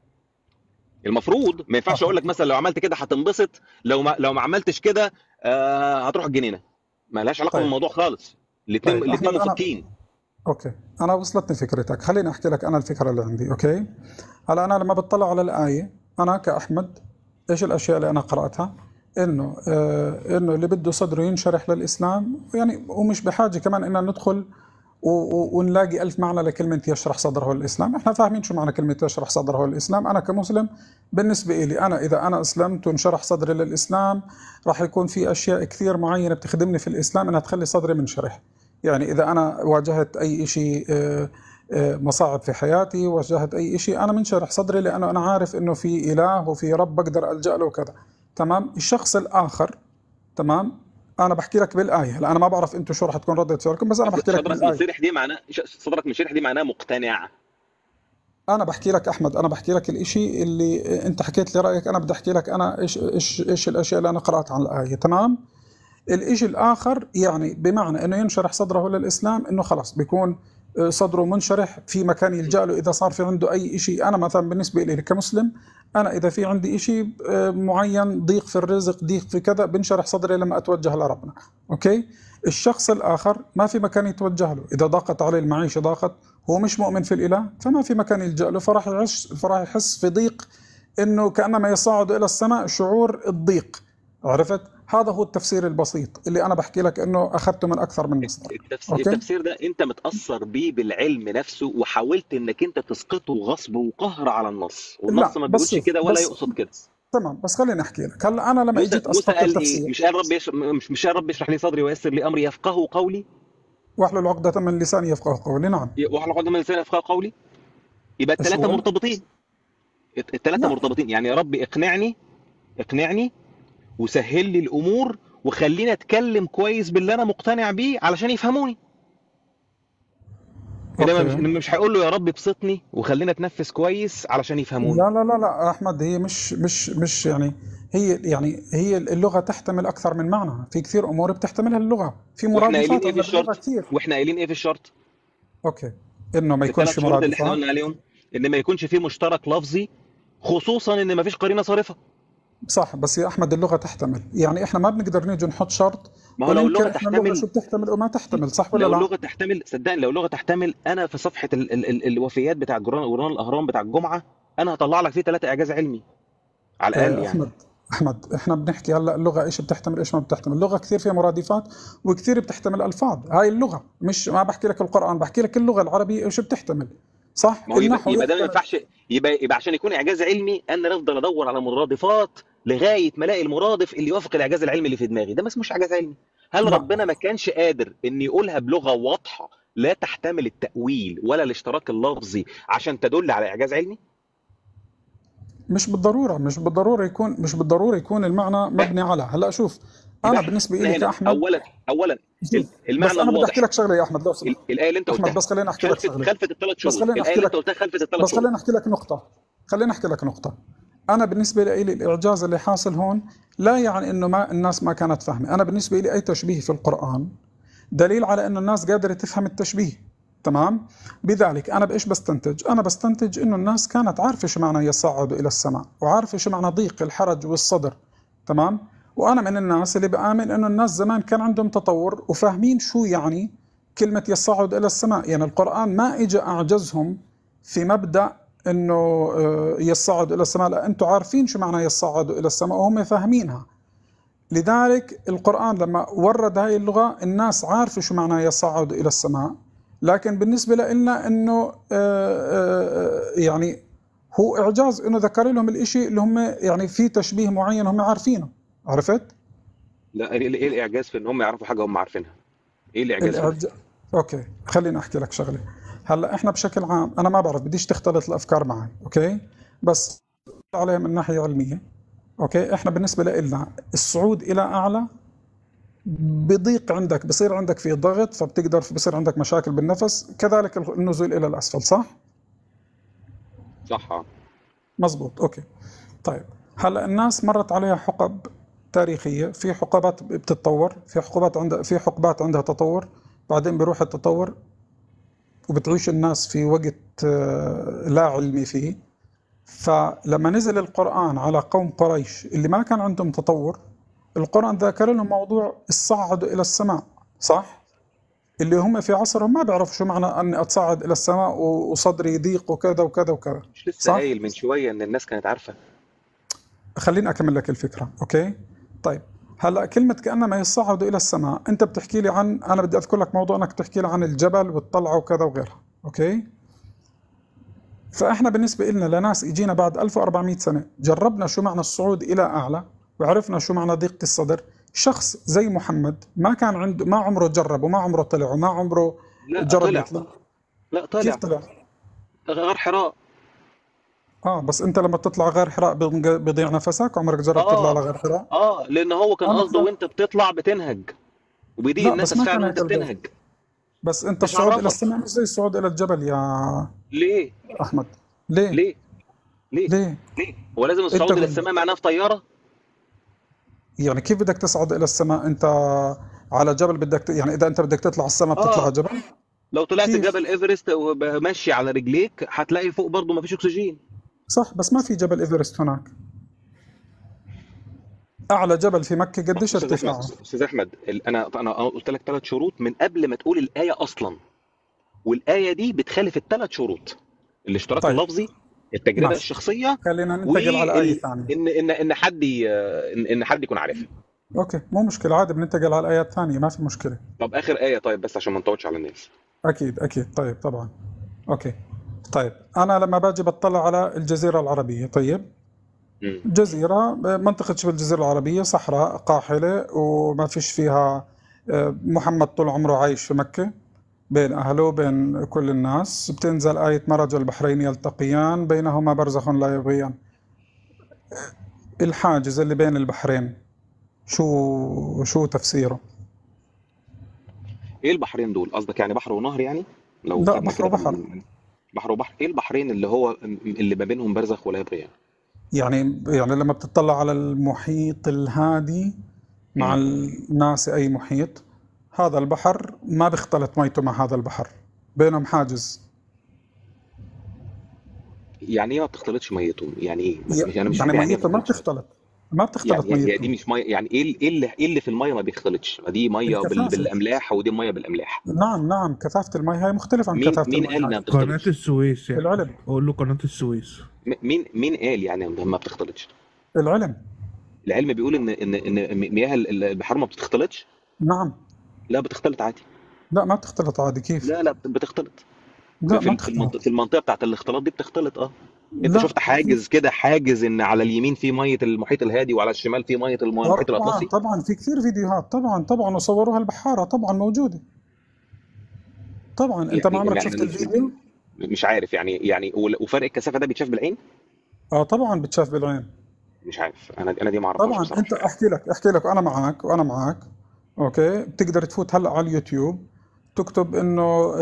المفروض ما ينفعش صح. اقول لك مثلا لو عملت كده هتنبسط لو ما لو ما عملتش كده آه هتروح الجنينه ما لهاش علاقه طيب. بالموضوع خالص الاثنين طيب، الاثنين أحمد، أنا- مفكين اوكي انا وصلتني فكرتك خليني احكي لك انا الفكره اللي عندي اوكي هلا انا لما بطلع على الايه انا كاحمد ايش الاشياء اللي انا قراتها انه آه انه اللي بده صدره ينشرح للاسلام يعني ومش بحاجه كمان ان ندخل و- و- ونلاقي ألف معنى لكلمة يشرح صدره للإسلام إحنا فاهمين شو معنى كلمة يشرح صدره للإسلام أنا كمسلم بالنسبة إلي أنا إذا أنا أسلمت وانشرح صدري للإسلام راح يكون في أشياء كثير معينة بتخدمني في الإسلام إنها تخلي صدري منشرح يعني إذا أنا واجهت أي شيء آه، آه، مصاعب في حياتي واجهت أي شيء أنا منشرح صدري لأنه أنا عارف إنه في إله وفي رب بقدر ألجأ له وكذا تمام الشخص الآخر تمام أنا بحكي لك بالآية هلا أنا ما بعرف أنتم شو راح تكون ردة فعلكم بس أنا بحكي لك صدرك بالآية منشرح دي معناه ش- صدرك منشرح دي معناه مقتنع انا بحكي لك احمد انا بحكي لك الاشي اللي انت حكيت لي رايك انا بدي احكي لك انا ايش ايش ايش الاشياء اللي انا قرات عن الايه تمام الاشي الاخر يعني بمعنى انه ينشرح صدره للاسلام انه خلاص بيكون آه، صدره منشرح في مكان يلجا له اذا صار في عنده اي شيء انا مثلا بالنسبه لي كمسلم انا اذا في عندي شيء معين ضيق في الرزق ضيق في كذا بنشرح صدري لما اتوجه لربنا اوكي الشخص الاخر ما في مكان يتوجه له اذا ضاقت عليه المعيشه ضاقت هو مش مؤمن في الاله فما في مكان يلجا له فراح يعيش فراح يحس في ضيق انه كانما يصعد الى السماء شعور الضيق عرفت هذا هو التفسير البسيط اللي انا بحكي لك انه اخذته من اكثر من مصدر التفس... أوكي. التفسير ده انت متاثر بيه بالعلم نفسه وحاولت انك انت تسقطه غصب وقهر على النص والنص لا، ما بس بيقولش شوف، كده ولا بس- يقصد كده تمام بس خليني احكي لك هلا انا لما موسى اجيت موسى اسقط قال ايه التفسير مش قال رب يش... مش مش قال رب اشرح لي صدري ويسر لي امري يفقهوا قولي واحلل عقدة من لساني يفقه قولي نعم واحلى عقده من لساني يفقهوا قولي يبقى ايش الثلاثه هو؟ مرتبطين الثلاثه لا مرتبطين يعني يا رب اقنعني اقنعني وسهل لي الامور وخليني اتكلم كويس باللي انا مقتنع بيه علشان يفهموني انما مش اوكي مش هيقول له يا رب ابسطني وخلينا اتنفس كويس علشان يفهموني لا لا لا لا احمد هي مش مش مش يعني هي يعني هي اللغه تحتمل اكثر من معنى في كثير امور بتحتملها اللغه في واحنا قايلين مرادفات ايه في عندنا باللغه الشرط كثير واحنا قايلين ايه في الشرط اوكي انه ما يكونش الثلاث شروط اللي احنا مرادفات قلنا عليهم ان ما يكونش فيه مشترك لفظي خصوصا ان ما فيش قرينه صارفه صح بس يا احمد اللغه تحتمل يعني احنا ما بنقدر نيجي نحط شرط ما هو لو وننكر اللغه احنا اللغه تحتمل شو بتحتمل وما تحتمل صح ولا لو لا اللغه تحتمل صدقني لو اللغه تحتمل انا في صفحه ال ال ال الوفيات بتاع جورنال جورنال الاهرام بتاع الجمعه انا هطلع لك فيه ثلاثه اعجاز علمي على الاقل آه، يعني احمد احمد احنا بنحكي هلا اللغه ايش بتحتمل ايش ما بتحتمل اللغه كثير فيها مرادفات وكثير بتحتمل الفاظ هاي اللغه مش ما بحكي لك القران بحكي لك اللغه العربيه ايش بتحتمل صح ما هو يبقى, النحو يبقى ده ما يحتمل ينفعش يبقى يبقى عشان يكون اعجاز علمي انا افضل ادور على مرادفات لغايه ما الاقي المرادف اللي يوافق الاعجاز العلمي اللي في دماغي ده ما اسموش اعجاز علمي هل لا ربنا ما كانش قادر ان يقولها بلغه واضحه لا تحتمل التاويل ولا الاشتراك اللفظي عشان تدل على اعجاز علمي مش بالضروره مش بالضروره يكون مش بالضروره يكون المعنى مبني على هلا شوف يبقى انا بالنسبه احنا لي هنا كاحمد اولا اولا ال- شوف بس المعنى انا بدي احكي الواضح لك شغله يا احمد لو ال- سمحت الايه اللي انت احمد قلتها بس خليني احكي لك خلفت شغله خلفت الثلاث بس شروط خليني الايه احكي اللي انت لك قلتها خلفت الثلاث بس شروط خليني احكي لك نقطة خليني احكي لك نقطة أنا بالنسبة لي الإعجاز اللي حاصل هون لا يعني إنه ما الناس ما كانت فاهمة، أنا بالنسبة لي أي تشبيه في القرآن دليل على إنه الناس قادرة تفهم التشبيه، تمام؟ بذلك أنا بإيش بستنتج؟ أنا بستنتج إنه الناس كانت عارفة شو معنى يصعد إلى السماء، وعارفة شو معنى ضيق الحرج والصدر، تمام؟ وأنا من الناس اللي بآمن إنه الناس زمان كان عندهم تطور وفاهمين شو يعني كلمة يصعد إلى السماء، يعني القرآن ما إجا أعجزهم في مبدأ انه آه، يصعد الى السماء لا انتم عارفين شو معنى يصعد الى السماء وهم فاهمينها لذلك القرآن لما ورد هاي اللغة الناس عارفة شو معنى يصعد إلى السماء لكن بالنسبة لنا إنه آه، آه، آه، يعني هو إعجاز إنه ذكر لهم الإشي اللي هم يعني في تشبيه معين هم عارفينه عرفت؟ لا ايه ايه الاعجاز في ان هم يعرفوا حاجه هم عارفينها ايه الاعجاز في ده الإعجاز أوكي خليني أحكي لك شغلة هلا إحنا بشكل عام أنا ما بعرف بديش تختلط الأفكار معي أوكي بس عليها من ناحية علمية أوكي إحنا بالنسبة لنا الصعود إلى أعلى بضيق عندك بصير عندك في ضغط فبتقدر بصير عندك مشاكل بالنفس كذلك النزول إلى الأسفل صح؟ صح اه مزبوط أوكي طيب هلا الناس مرت عليها حقب تاريخية في حقبات بتتطور في حقبات عندها في حقبات عندها تطور بعدين بيروح التطور وبتعيش الناس في وقت آه، لا علمي فيه فلما نزل القرآن على قوم قريش اللي ما كان عندهم تطور القرآن ذكر لهم موضوع الصعد إلى السماء صح؟ اللي هم في عصرهم ما بيعرفوا شو معنى أني أتصعد إلى السماء و- وصدري يضيق وكذا وكذا وكذا مش لسه صح؟ قايل من شويه ان الناس كانت عارفه خليني أكمل لك الفكرة أوكي؟ طيب هلا كلمة كأنما يصعد إلى السماء أنت بتحكي لي عن أنا بدي أذكر لك موضوع أنك تحكي لي عن الجبل والطلعة وكذا وغيرها أوكي؟ فإحنا بالنسبة لنا لناس إجينا بعد 1400 سنة جربنا شو معنى الصعود إلى أعلى وعرفنا شو معنى ضيقة الصدر شخص زي محمد ما كان عنده ما عمره جرب وما عمره طلع وما عمره لا جرب طلع يطلع لا كيف طلع طلع؟ غار حراء اه بس انت لما بتطلع غار حراء بينق- بيضيع نفسك عمرك جربت تطلع على اه غار حراء؟ اه لان هو كان انا قصده فاهم وانت بتطلع بتنهج وبيضيق لا النفس بس ما فعلا كان وانت هيك الغاز بتنهج بس انت مش الصعود الى عرفك السماء مش زي الصعود الى الجبل يا ليه احمد ليه؟ ليه ليه ليه؟ ليه هو لازم انت الصعود الى غل... السماء معناه في طياره يعني كيف بدك تصعد الى السماء انت على جبل بدك ت... يعني اذا انت بدك تطلع السماء بتطلع على اه جبل لو طلعت كيف؟ جبل ايفرست وماشي على رجليك هتلاقي فوق برضه مفيش اكسجين صح بس ما في جبل ايفرست هناك اعلى جبل في مكة قديش استاذ احمد ارتفاعه؟ استاذ احمد ال- انا انا قلت لك ثلاث شروط من قبل ما تقول الايه اصلا والايه دي بتخالف الثلاث شروط الاشتراك طيب اللفظي التجربه ماشي الشخصيه خلينا ننتقل على آية وان ثانية ان ان ان حد ي- ان إن حد يكون عارفها اوكي مو مشكلة عادي بننتقل على الآيات الثانية ما في مشكلة طب اخر ايه طيب بس عشان ما نطولش على الناس اكيد اكيد طيب طبعا اوكي طيب انا لما باجي بطلع على الجزيرة العربية طيب مم. جزيرة منطقة شبه الجزيرة العربية صحراء قاحلة وما فيش فيها آه، محمد طول عمره عايش في مكة بين أهله وبين كل الناس بتنزل آية مرج البحرين يلتقيان بينهما برزخ لا يبغيان الحاجز اللي بين البحرين شو شو تفسيره؟ ايه البحرين دول قصدك يعني بحر ونهر يعني لو لا خدنا بحر كده وبحر بال- بحر وبحر ايه البحرين اللي هو اللي ما بينهم برزخ ولا يبغيان يعني يعني لما بتطلع على المحيط الهادي مع مم. الناس أي محيط هذا البحر ما بيختلط ميته مع هذا البحر بينهم حاجز يعني ايه ما بتختلطش ميتهم يعني ايه مش ي- انا مش يعني فاهم يعني ايه ميته ما ما بتختلطش بتختلط ما بتختلط يعني يعني دي ميتهم مش ميه يعني ايه ال- ايه اللي ايه اللي, إيه اللي في الميه ما بيختلطش ما دي ميه بال... الكثافة بالاملاح ودي ميه بالاملاح نعم نعم كثافة المي هاي مختلفة عن مين كثافة مين المي قال انها هاي ما قناة بتختلطش السويس يعني العلم اقول له قناة السويس م- مين مين قال يعني إنها ما بتختلطش العلم العلم بيقول ان ان ان مياه ال- البحار ما بتختلطش نعم لا بتختلط عادي لا ما بتختلط عادي كيف لا لا بتختلط لا في ما ال- في بتختلط المنطقه في المنطقه بتاعت الاختلاط دي بتختلط اه انت لا شفت حاجز كده حاجز ان على اليمين في ميه المحيط الهادي وعلى الشمال في ميه الم- المحيط طبعا الاطلسي طبعا في كثير فيديوهات طبعا طبعا وصوروها البحارة طبعا موجودة طبعا انت ما يعني عمرك يعني شفت الفيديو مش عارف يعني يعني ول- وفرق الكثافه ده بيتشاف بالعين اه طبعا بتشاف بالعين مش عارف انا انا دي ما اعرفهاش طبعا بصراحه انت احكي لك احكي لك وانا معك وانا معك اوكي بتقدر تفوت هلا على اليوتيوب تكتب انه آه،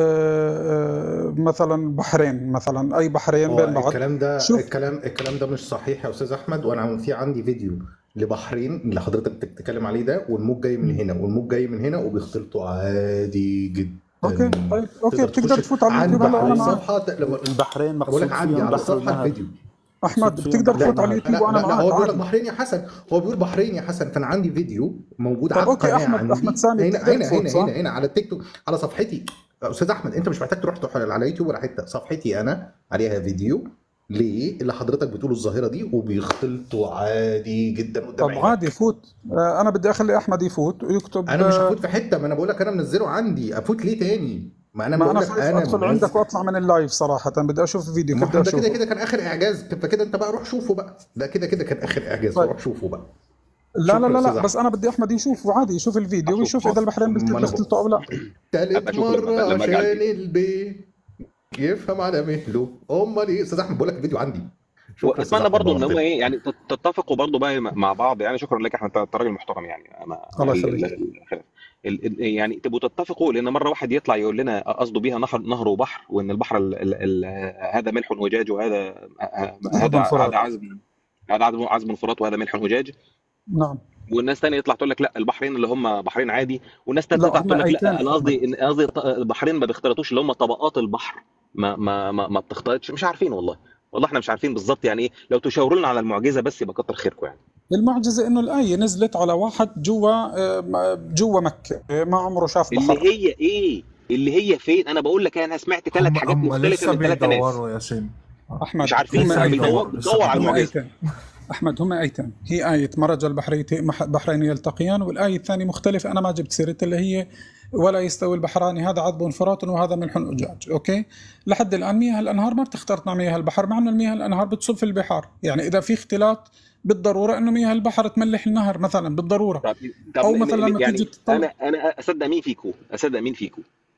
آه، مثلا بحرين مثلا اي بحرين اه بين بعض الكلام ده شوف الكلام الكلام ده مش صحيح يا استاذ احمد وانا في عندي فيديو لبحرين اللي حضرتك بتتكلم عليه ده والموج جاي من هنا والموج جاي من هنا وبيختلطوا عادي جدا اوكي طيب اوكي تقدر بتقدر تخش تفوت على عند اليوتيوب هلا على وانا معك الصفحه ت- لما البحرين بقول لك مقصود عندي فيهم على بحر الصفحه ونهر الفيديو احمد مقصود فيهم بتقدر بحر لا تفوت على ونهر اليوتيوب لا وانا لا لا معك هو بيقول لك عادي بحرين يا حسن هو بيقول بحرين يا حسن فانا عندي فيديو موجود طب على اوكي القناه احمد احمد عندي سامي هنا بتقدر هنا تفوت هنا صح؟ هنا هنا على التيك توك على صفحتي استاذ احمد انت مش محتاج تروح تروح على يوتيوب ولا حته صفحتي انا عليها فيديو ليه اللي حضرتك بتقول الظاهره دي وبيختلطوا عادي جدا قدام طب عينك عادي فوت آه، انا بدي اخلي احمد يفوت ويكتب انا مش آه، هفوت في حته ما انا بقول لك انا منزله عندي افوت ليه تاني ما انا ما بقول انا لك خايف انا ادخل عندك منزل واطلع من اللايف صراحة بدي اشوف الفيديو ما كيف هو بدي ده كده اشوفه كده كان اخر اعجاز فكده انت بقى روح شوفه بقى ده كده كده كان اخر اعجاز طيب روح شوفه بقى لا لا شكرا لا استاذ لا بس احمد انا بدي احمد يشوف عادي يشوف الفيديو اشوف ويشوف اذا البحرين ما انا بقول بيختلطوا او لا تالت ابقى اشوف لما مرة لما ارجع عشان البيت البي يفهم على مهله امال ايه استاذ احمد بقول لك الفيديو عندي شكرا استاذ واتمنى احمد برضو ان هم نورتنا ايه يعني تت- تتفقوا برضو بقى مع بعض يعني شكرا لك احمد انت راجل محترم يعني انا الله ال- يخليك ال- ال- ال- يعني تبقوا تتفقوا لان مره واحد يطلع يقول لنا قصده بيها نهر نهر وبحر وان البحر ال ال ال هذا ملح وجاج وهذا عذب هذا هذا فرات عذب هذا عذب عذب فرات وهذا ملح وجاج نعم والناس تانية يطلع تقول لك لا البحرين اللي هم بحرين عادي والناس تانية لا تطلع هم تقول لك ايتين لا انا احمد قصدي ان قصدي ط- البحرين ما بيختلطوش اللي هم طبقات البحر ما ما ما, ما بتختلطش مش عارفين والله والله احنا مش عارفين بالظبط يعني ايه لو تشاوروا لنا على المعجزه بس يبقى كتر خيركم يعني المعجزة انه الآية نزلت على واحد جوا آه، جوا مكة آه، ما عمره شاف اللي بحر هي ايه اللي هي فين انا بقول لك انا سمعت ثلاث هم حاجات هم مختلفه لسه من ثلاثه ناس بيدوروا يا سيم احمد مش عارفين هم لسه بيدور ايتين بيدوروا لسه بيدور على هم بيدوروا المعجزه ايتين احمد هم ايتين هي آية مرج البحرين بحرين يلتقيان والآية الثانية مختلفة انا ما جبت سيرتها اللي هي ولا يستوي البحران هذا عذب فرات وهذا ملح أجاج اوكي لحد الآن مياه الأنهار ما بتختلط مع مياه البحر مع انه المياه الأنهار بتصب في البحار يعني إذا في اختلاط بالضرورة انه مياه البحر تملح النهر مثلا بالضرورة طب طب او م- مثلا م- لما يعني تيجي تطلع انا انا اصدق مين فيكم اصدق مين فيكم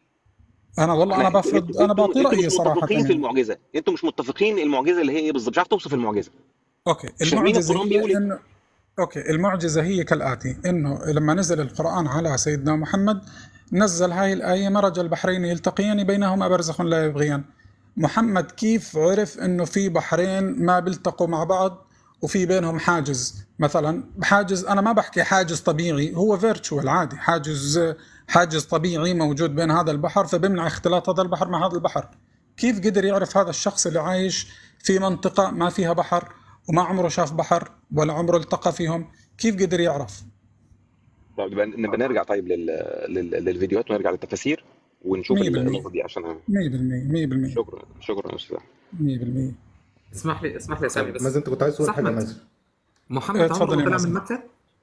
انا والله انا انا انتوا بفرض انتوا انا انتوا بعطي انتوا رأيي مش صراحة متفقين في يعني المعجزه انتوا مش متفقين المعجزه اللي هي ايه بالظبط مش عارف توصف المعجزه اوكي مش فاهمين المعجزة القران هي بيقول ايه انه اوكي المعجزة هي كالآتي انه لما نزل القرآن على سيدنا محمد نزل هاي الآية مرج البحرين يلتقيان بينهما برزخ لا يبغيان محمد كيف عرف انه في بحرين ما بيلتقوا مع بعض وفي بينهم حاجز مثلا حاجز انا ما بحكي حاجز طبيعي هو فيرتشوال عادي حاجز حاجز طبيعي موجود بين هذا البحر فبيمنع اختلاط هذا البحر مع هذا البحر كيف قدر يعرف هذا الشخص اللي عايش في منطقة ما فيها بحر وما عمره شاف بحر ولا عمره التقى فيهم كيف قدر يعرف طب نبقى نبقى نرجع طيب لل... لل... للفيديوهات ونرجع للتفاسير ونشوف 100% النقطه دي عشان 100% 100% شكرا شكرا يا استاذ 100% اسمح لي اسمح لي يا سامي بس مازن انت كنت عايز تقول بس حاجه احمد مازن محمد آه، عمره تفضل ما يا طلع من مازن مكه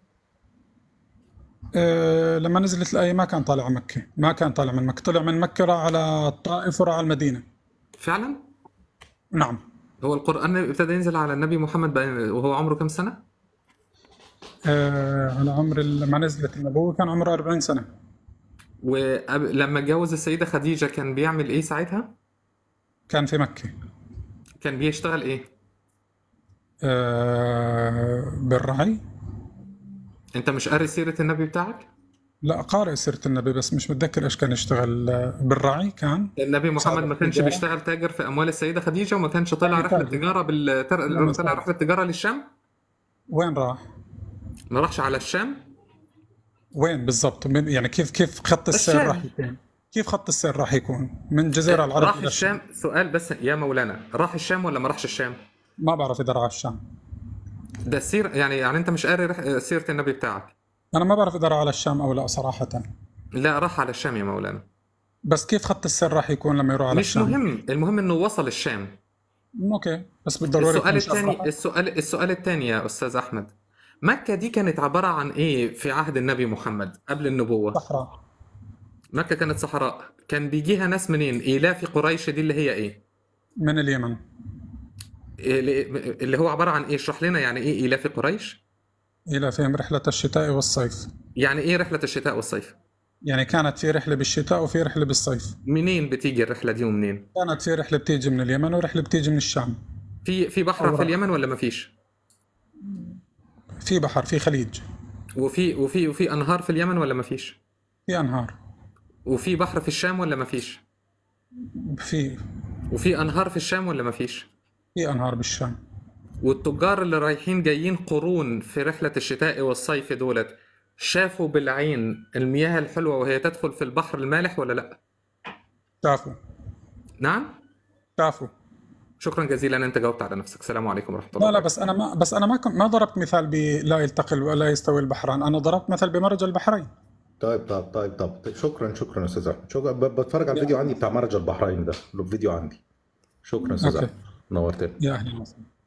أه لما نزلت الآية ما كان طالع مكة ما كان طالع من مكة طلع من مكة راح على الطائف وراح على المدينة فعلا نعم هو القران ابتدى ينزل على النبي محمد بقى- وهو عمره كام سنه أه على عمر ال- لما نزلت النبوة كان عمره 40 سنة ولما اتجوز السيدة خديجة كان بيعمل ايه ساعتها؟ كان في مكة كان بيشتغل ايه؟ آه بالرعي انت مش قاري سيرة النبي بتاعك؟ لا قارئ سيرة النبي بس مش متذكر ايش كان يشتغل آه، بالرعي كان النبي محمد ما كانش تجارة. بيشتغل تاجر في اموال السيدة خديجة وما كانش طلع يعني رحلة تاجر. تجارة بالتر... لما طلع صار. رحلة تجارة للشام؟ وين راح؟ ما راحش على الشام؟ وين بالضبط من- يعني كيف كيف خط السير الشام. راح يكون؟ كيف خط السير راح يكون؟ من جزيرة العرب راح إلى الشام سؤال بس يا مولانا راح الشام ولا ما راحش الشام؟ ما بعرف إذا راح على الشام ده السير يعني يعني انت مش قاري رح... سيرة النبي بتاعك أنا ما بعرف إذا راح على الشام أو لا صراحة لا راح على الشام يا مولانا بس كيف خط السير راح يكون لما يروح على مش الشام؟ مهم المهم انه وصل الشام أوكي بس بالضرورة السؤال يكون شاف الثاني راح. السؤال السؤال الثاني يا استاذ احمد مكة دي كانت عبارة عن ايه في عهد النبي محمد قبل النبوة صحراء مكة كانت صحراء كان بيجيها ناس منين إيلاف قريش دي اللي هي ايه من اليمن اللي اللي هو عبارة عن ايه اشرح لنا يعني ايه إيلاف قريش إلى فهم رحلة الشتاء والصيف يعني ايه رحلة الشتاء والصيف يعني كانت في رحلة بالشتاء وفي رحلة بالصيف منين بتيجي الرحلة دي ومنين كانت في رحلة بتيجي من اليمن ورحلة بتيجي من الشام في في بحر في أوراق. اليمن ولا ما فيش في بحر في خليج وفي وفي وفي انهار في اليمن ولا ما فيش في أنهار وفي بحر في الشام ولا ما فيش في وفي انهار في الشام ولا ما فيش في أنهار بالشام والتجار اللي رايحين جايين قرون في رحلة الشتاء والصيف دولت شافوا بالعين المياه الحلوة وهي تدخل في البحر المالح ولا لا؟ شافوا نعم؟ شافوا شكرا جزيلا انت جاوبت على نفسك السلام عليكم ورحمة الله لا لا بس انا ما بس انا ما كنت ما ضربت مثال بلا يلتقي ولا يستوي البحران انا ضربت مثل بمرج البحرين طيب طيب طيب طيب شكرا شكرا يا استاذ احمد شكرا ب- بتفرج على الفيديو عندي بتاع مرج البحرين ده له فيديو عندي شكرا يا استاذ أوكي. احمد نورتني يا اهلا وسهلا